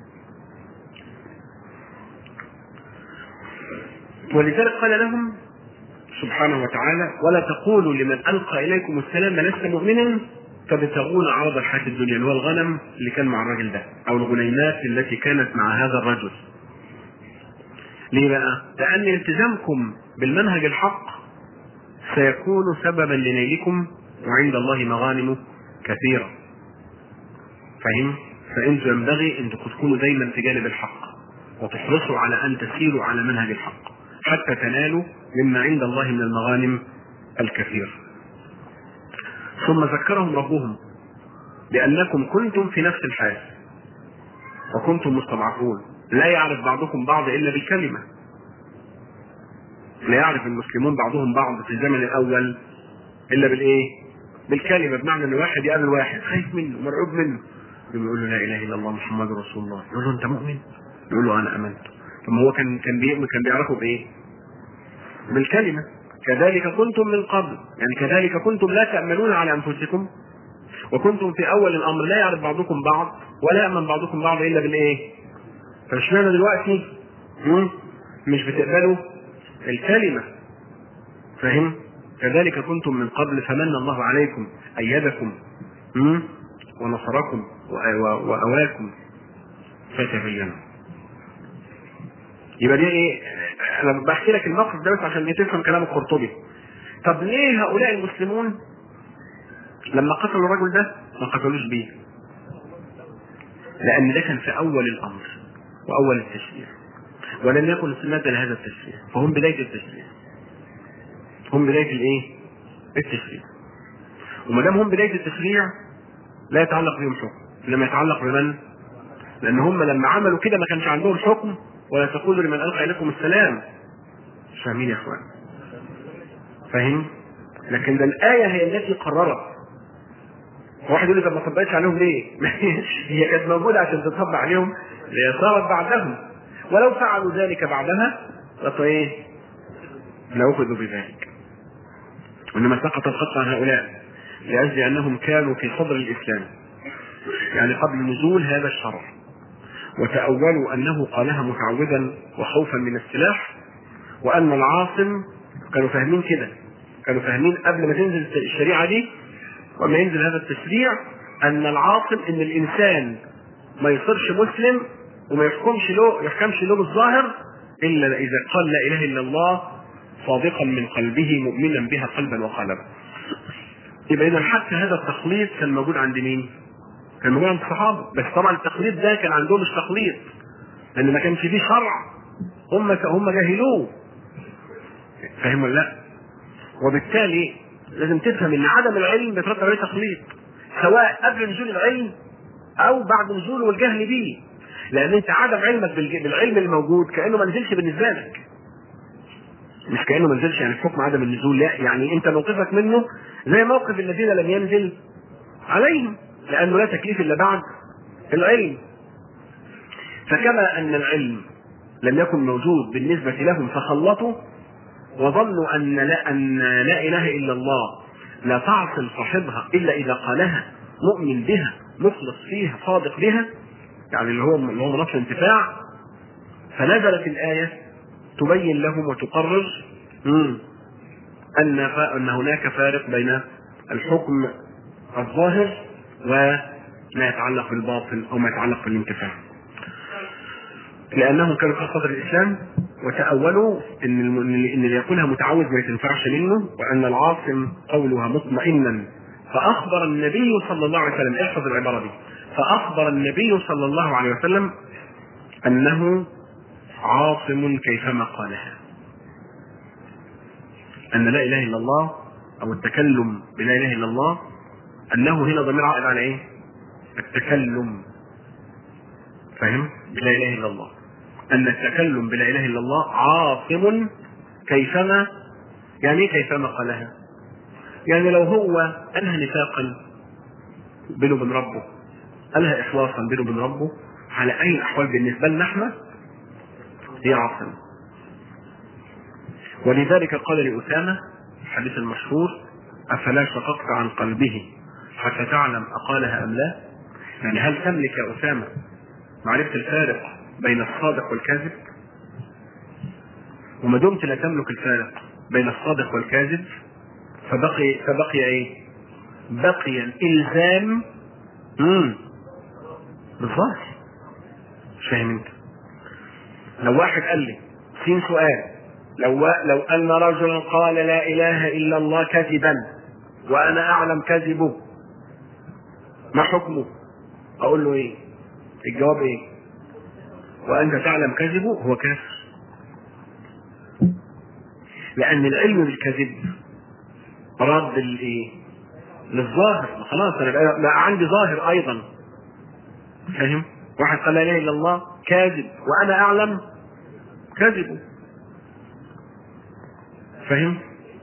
ولذلك قال لهم سبحانه وتعالى ولا تقولوا لمن القى اليكم السلام لست مؤمنا تبتغون عرض الحياه الدنيا اللي هو الغنم اللي كان مع الراجل ده او الغنيمات التي كانت مع هذا الرجل ليه بقى؟ لأن التزامكم بالمنهج الحق سيكون سببا لنيلكم وعند الله مغانم كثيرة. فهم؟ فأنتم ينبغي أن تكونوا دايما في جانب الحق وتحرصوا على أن تسيروا على منهج الحق حتى تنالوا مما عند الله من المغانم الكثير. ثم ذكرهم ربهم بأنكم كنتم في نفس الحال وكنتم مستضعفون لا يعرف بعضكم بعض الا بالكلمه لا يعرف المسلمون بعضهم بعض في الزمن الاول الا بالايه؟ بالكلمه بمعنى ان واحد يقابل واحد خايف منه مرعوب منه يقول له لا اله الا الله محمد رسول الله يقول له انت مؤمن؟ يقول له انا امنت طب ما هو كان كان بيؤمن كان بيعرفه بايه؟ بالكلمه كذلك كنتم من قبل يعني كذلك كنتم لا تأمنون على أنفسكم وكنتم في أول الأمر لا يعرف بعضكم بعض ولا يأمن بعضكم بعض إلا بالإيه؟ فاشمعنى دلوقتي مش بتقبلوا الكلمة فاهم؟ كذلك كنتم من قبل فمن الله عليكم أيدكم ونصركم وأواكم فتبينوا يبقى دي ايه انا بحكي لك الموقف ده بس عشان تفهم كلام القرطبي طب ليه هؤلاء المسلمون لما قتلوا الرجل ده ما قتلوش بيه لان ده كان في اول الامر واول التشريع ولم يكن سنة لهذا التشريع فهم بداية التشريع هم بداية الايه التشريع وما دام هم بداية التشريع لا يتعلق بهم حكم لما يتعلق بمن لان هم لما عملوا كده ما كانش عندهم حكم ولا تقولوا لمن القى اليكم السلام مش فاهمين يا اخوان فاهم لكن ده الايه هي التي قررت واحد يقول لي طب ما طبقتش عليهم ليه؟ هي كانت موجوده عشان تطبق عليهم هي صارت بعدهم ولو فعلوا ذلك بعدها فايه؟ لأخذوا بذلك وانما سقط الخط عن هؤلاء لاجل انهم كانوا في صدر الاسلام يعني قبل نزول هذا الشرع وتأولوا أنه قالها متعودا وخوفا من السلاح وأن العاصم كانوا فاهمين كده كانوا فاهمين قبل ما تنزل الشريعة دي وما ينزل هذا التشريع أن العاصم أن الإنسان ما يصيرش مسلم وما يحكمش له يحكمش له بالظاهر إلا إذا قال لا إله إلا الله صادقا من قلبه مؤمنا بها قلبا وقالبا يبقى إذا حتى هذا التخليط كان موجود عند مين؟ كان موجود عند الصحابه بس طبعا التقليد ده كان عندهم مش تقليد لان ما كانش فيه شرع هم هم جاهلوه فاهم ولا لا؟ وبالتالي لازم تفهم ان عدم العلم بيترتب عليه تقليد سواء قبل نزول العلم او بعد نزوله والجهل بيه لان انت عدم علمك بالعلم الموجود كانه ما نزلش بالنسبه لك مش كانه ما نزلش يعني حكم عدم النزول لا يعني انت موقفك منه زي موقف الذين لم ينزل عليهم لأنه لا تكليف إلا بعد العلم فكما أن العلم لم يكن موجود بالنسبة لهم فخلطوا وظنوا أن لا, أن لا إله إلا الله لا تعصم صاحبها إلا إذا قالها مؤمن بها مخلص فيها صادق بها يعني اللي هو اللي هو نص انتفاع فنزلت الآية تبين لهم وتقرر أن أن هناك فارق بين الحكم الظاهر وما يتعلق بالباطل او ما يتعلق بالانتفاع. لانهم كانوا في صدر الاسلام وتاولوا ان ان اللي يقولها متعوذ ما يتنفعش منه وان العاصم قولها مطمئنا فاخبر النبي صلى الله عليه وسلم احفظ العباره دي فاخبر النبي صلى الله عليه وسلم انه عاصم كيفما قالها. ان لا اله الا الله او التكلم بلا اله الا الله انه هنا ضمير عائد على ايه؟ التكلم فاهم؟ بلا اله الا الله ان التكلم بلا اله الا الله عاصم كيفما يعني ايه كيفما قالها؟ يعني لو هو انهى نفاقا بينه وبين ربه انهى اخلاصا بينه وبين ربه على اي الاحوال بالنسبه لنا احنا هي عاصمه ولذلك قال لأسامة الحديث المشهور أفلا شققت عن قلبه حتى تعلم أقالها أم لا يعني هل تملك يا أسامة معرفة الفارق بين الصادق والكاذب وما دمت لا تملك الفارق بين الصادق والكاذب فبقي فبقي ايه؟ بقي الالزام امم بالظاهر مش فاهم انت لو واحد قال لي سين سؤال لو لو ان رجلا قال لا اله الا الله كذبا وانا اعلم كذبه ما حكمه؟ اقول له ايه؟ الجواب ايه؟ وانت تعلم كذبه هو كافر لان العلم بالكذب رد الايه؟ للظاهر خلاص انا بقى, بقى عندي ظاهر ايضا فاهم؟ واحد قال لا اله الا الله كاذب وانا اعلم كذبه فاهم؟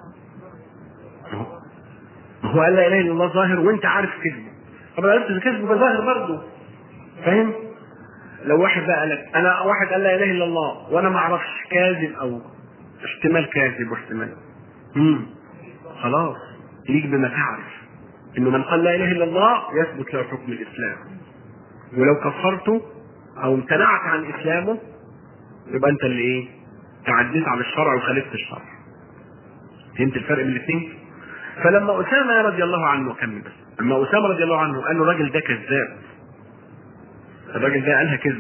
ما هو قال لا اله الا الله ظاهر وانت عارف كذبه طب لو عرفت كذبه يبقى ظاهر برضه فاهم؟ لو واحد بقى قال لك انا واحد قال لا اله الا الله وانا ما اعرفش كاذب او احتمال كاذب واحتمال امم خلاص ليك بما تعرف انه من قال لا اله الا الله يثبت له حكم الاسلام ولو كفرته او امتنعت عن اسلامه يبقى انت اللي ايه تعديت على الشرع وخالفت الشرع فهمت الفرق بين الاثنين فلما اسامه رضي الله عنه كمل بس لما اسامه رضي الله عنه قال له الراجل ده كذاب الراجل ده قالها كذب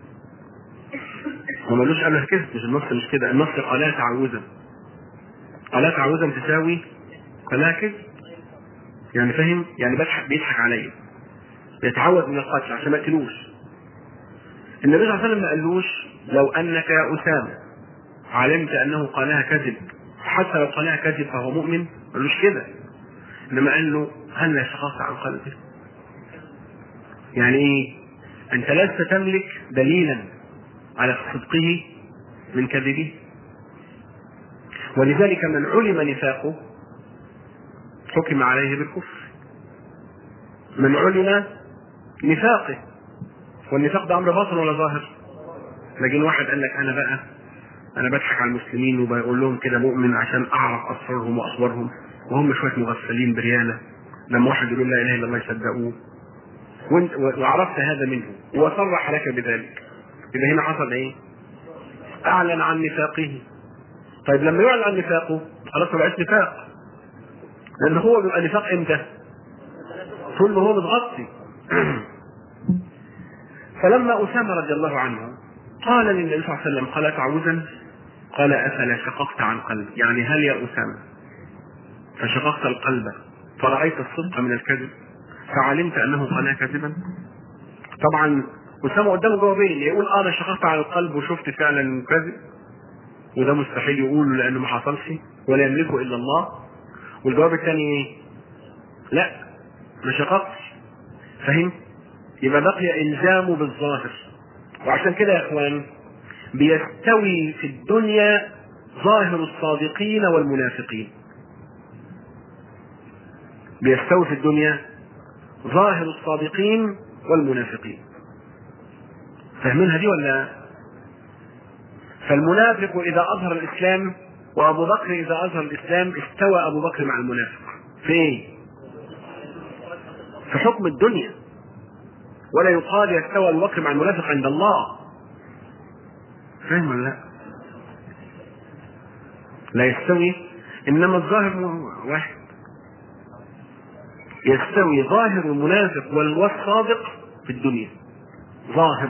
ما مالوش قالها كذب مش النص مش كده النص قالها تعوذا قالها تعوذا تساوي قالها كذب يعني فاهم يعني بضحك بيضحك عليا يتعوذ من القتل عشان ما يقتلوش النبي صلى الله عليه وسلم ما قالوش لو انك يا اسامه علمت انه قالها كذب حتى لو قالها كذب فهو مؤمن ما قالوش كده انما قال له هل لا شققت عن قلبه يعني ايه انت لست تملك دليلا على صدقه من كذبه ولذلك من علم نفاقه حكم عليه بالكفر من علم نفاقه والنفاق ده امر باطن ولا ظاهر لكن واحد قال لك انا بقى انا بضحك على المسلمين وبقول لهم كده مؤمن عشان اعرف اسرارهم واخبارهم وهم شويه مغفلين برياله لما واحد يقول لا اله الا الله يصدقوه وانت وعرفت هذا منه وصرح لك بذلك يبقى هنا حصل ايه؟ اعلن عن نفاقه طيب لما يعلن عن نفاقه خلاص ما بقاش نفاق لان هو بيبقى نفاق امتى؟ طول ما هو متغطي فلما اسامه رضي الله عنه قال للنبي صلى الله عليه وسلم قال تعوذا قال افلا شققت عن قلبي يعني هل يا اسامه فشققت القلب فرأيت الصدق من الكذب فعلمت انه قال كذبا طبعا اسامه قدامه جوابين يقول اه انا شققت على القلب وشفت فعلا كذب وده مستحيل يقوله لانه ما حصلش ولا يملكه الا الله والجواب الثاني ايه؟ لا ما شققتش فاهم؟ يبقى بقي الزامه بالظاهر وعشان كده يا اخوان بيستوي في الدنيا ظاهر الصادقين والمنافقين بيستوي في الدنيا ظاهر الصادقين والمنافقين فاهمينها دي ولا فالمنافق اذا اظهر الاسلام وابو بكر اذا اظهر الاسلام استوى ابو بكر مع المنافق في ايه في حكم الدنيا ولا يقال يستوى ابو بكر مع المنافق عند الله فاهم ولا لا لا يستوي انما الظاهر واحد يستوي ظاهر المنافق والصادق في الدنيا ظاهر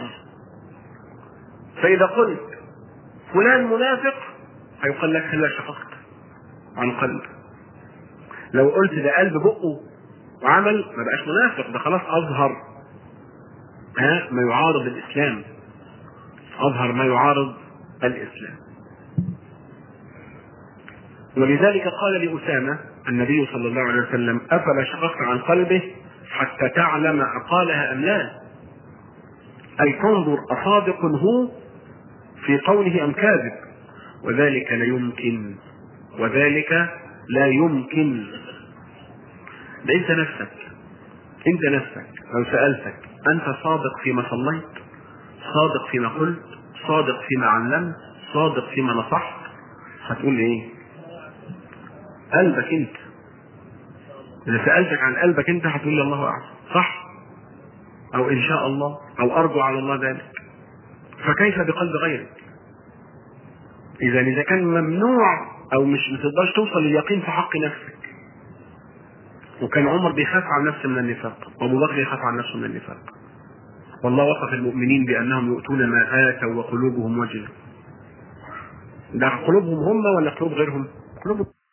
فإذا قلت فلان منافق هيقال لك هلا شققت عن قلب لو قلت ده قلب بقه وعمل ما بقاش منافق ده خلاص أظهر ها ما يعارض الإسلام أظهر ما يعارض الإسلام ولذلك قال لأسامة النبي صلى الله عليه وسلم أفلا شققت عن قلبه حتى تعلم أقالها أم لا أي تنظر أصادق هو في قوله أم كاذب وذلك لا يمكن وذلك لا يمكن ده أنت نفسك أنت نفسك لو سألتك أنت صادق فيما صليت صادق فيما قلت صادق فيما علمت صادق فيما نصحت هتقول ايه قلبك انت اذا سالتك عن قلبك انت هتقول لي الله اعلم صح او ان شاء الله او ارجو على الله ذلك فكيف بقلب غيرك اذا اذا كان ممنوع او مش بتقدرش توصل لليقين في حق نفسك وكان عمر بيخاف عن نفسه من النفاق وابو بكر يخاف عن نفسه من النفاق والله وصف المؤمنين بانهم يؤتون ما اتوا وقلوبهم وجله ده قلوبهم هم ولا قلوب غيرهم قلوب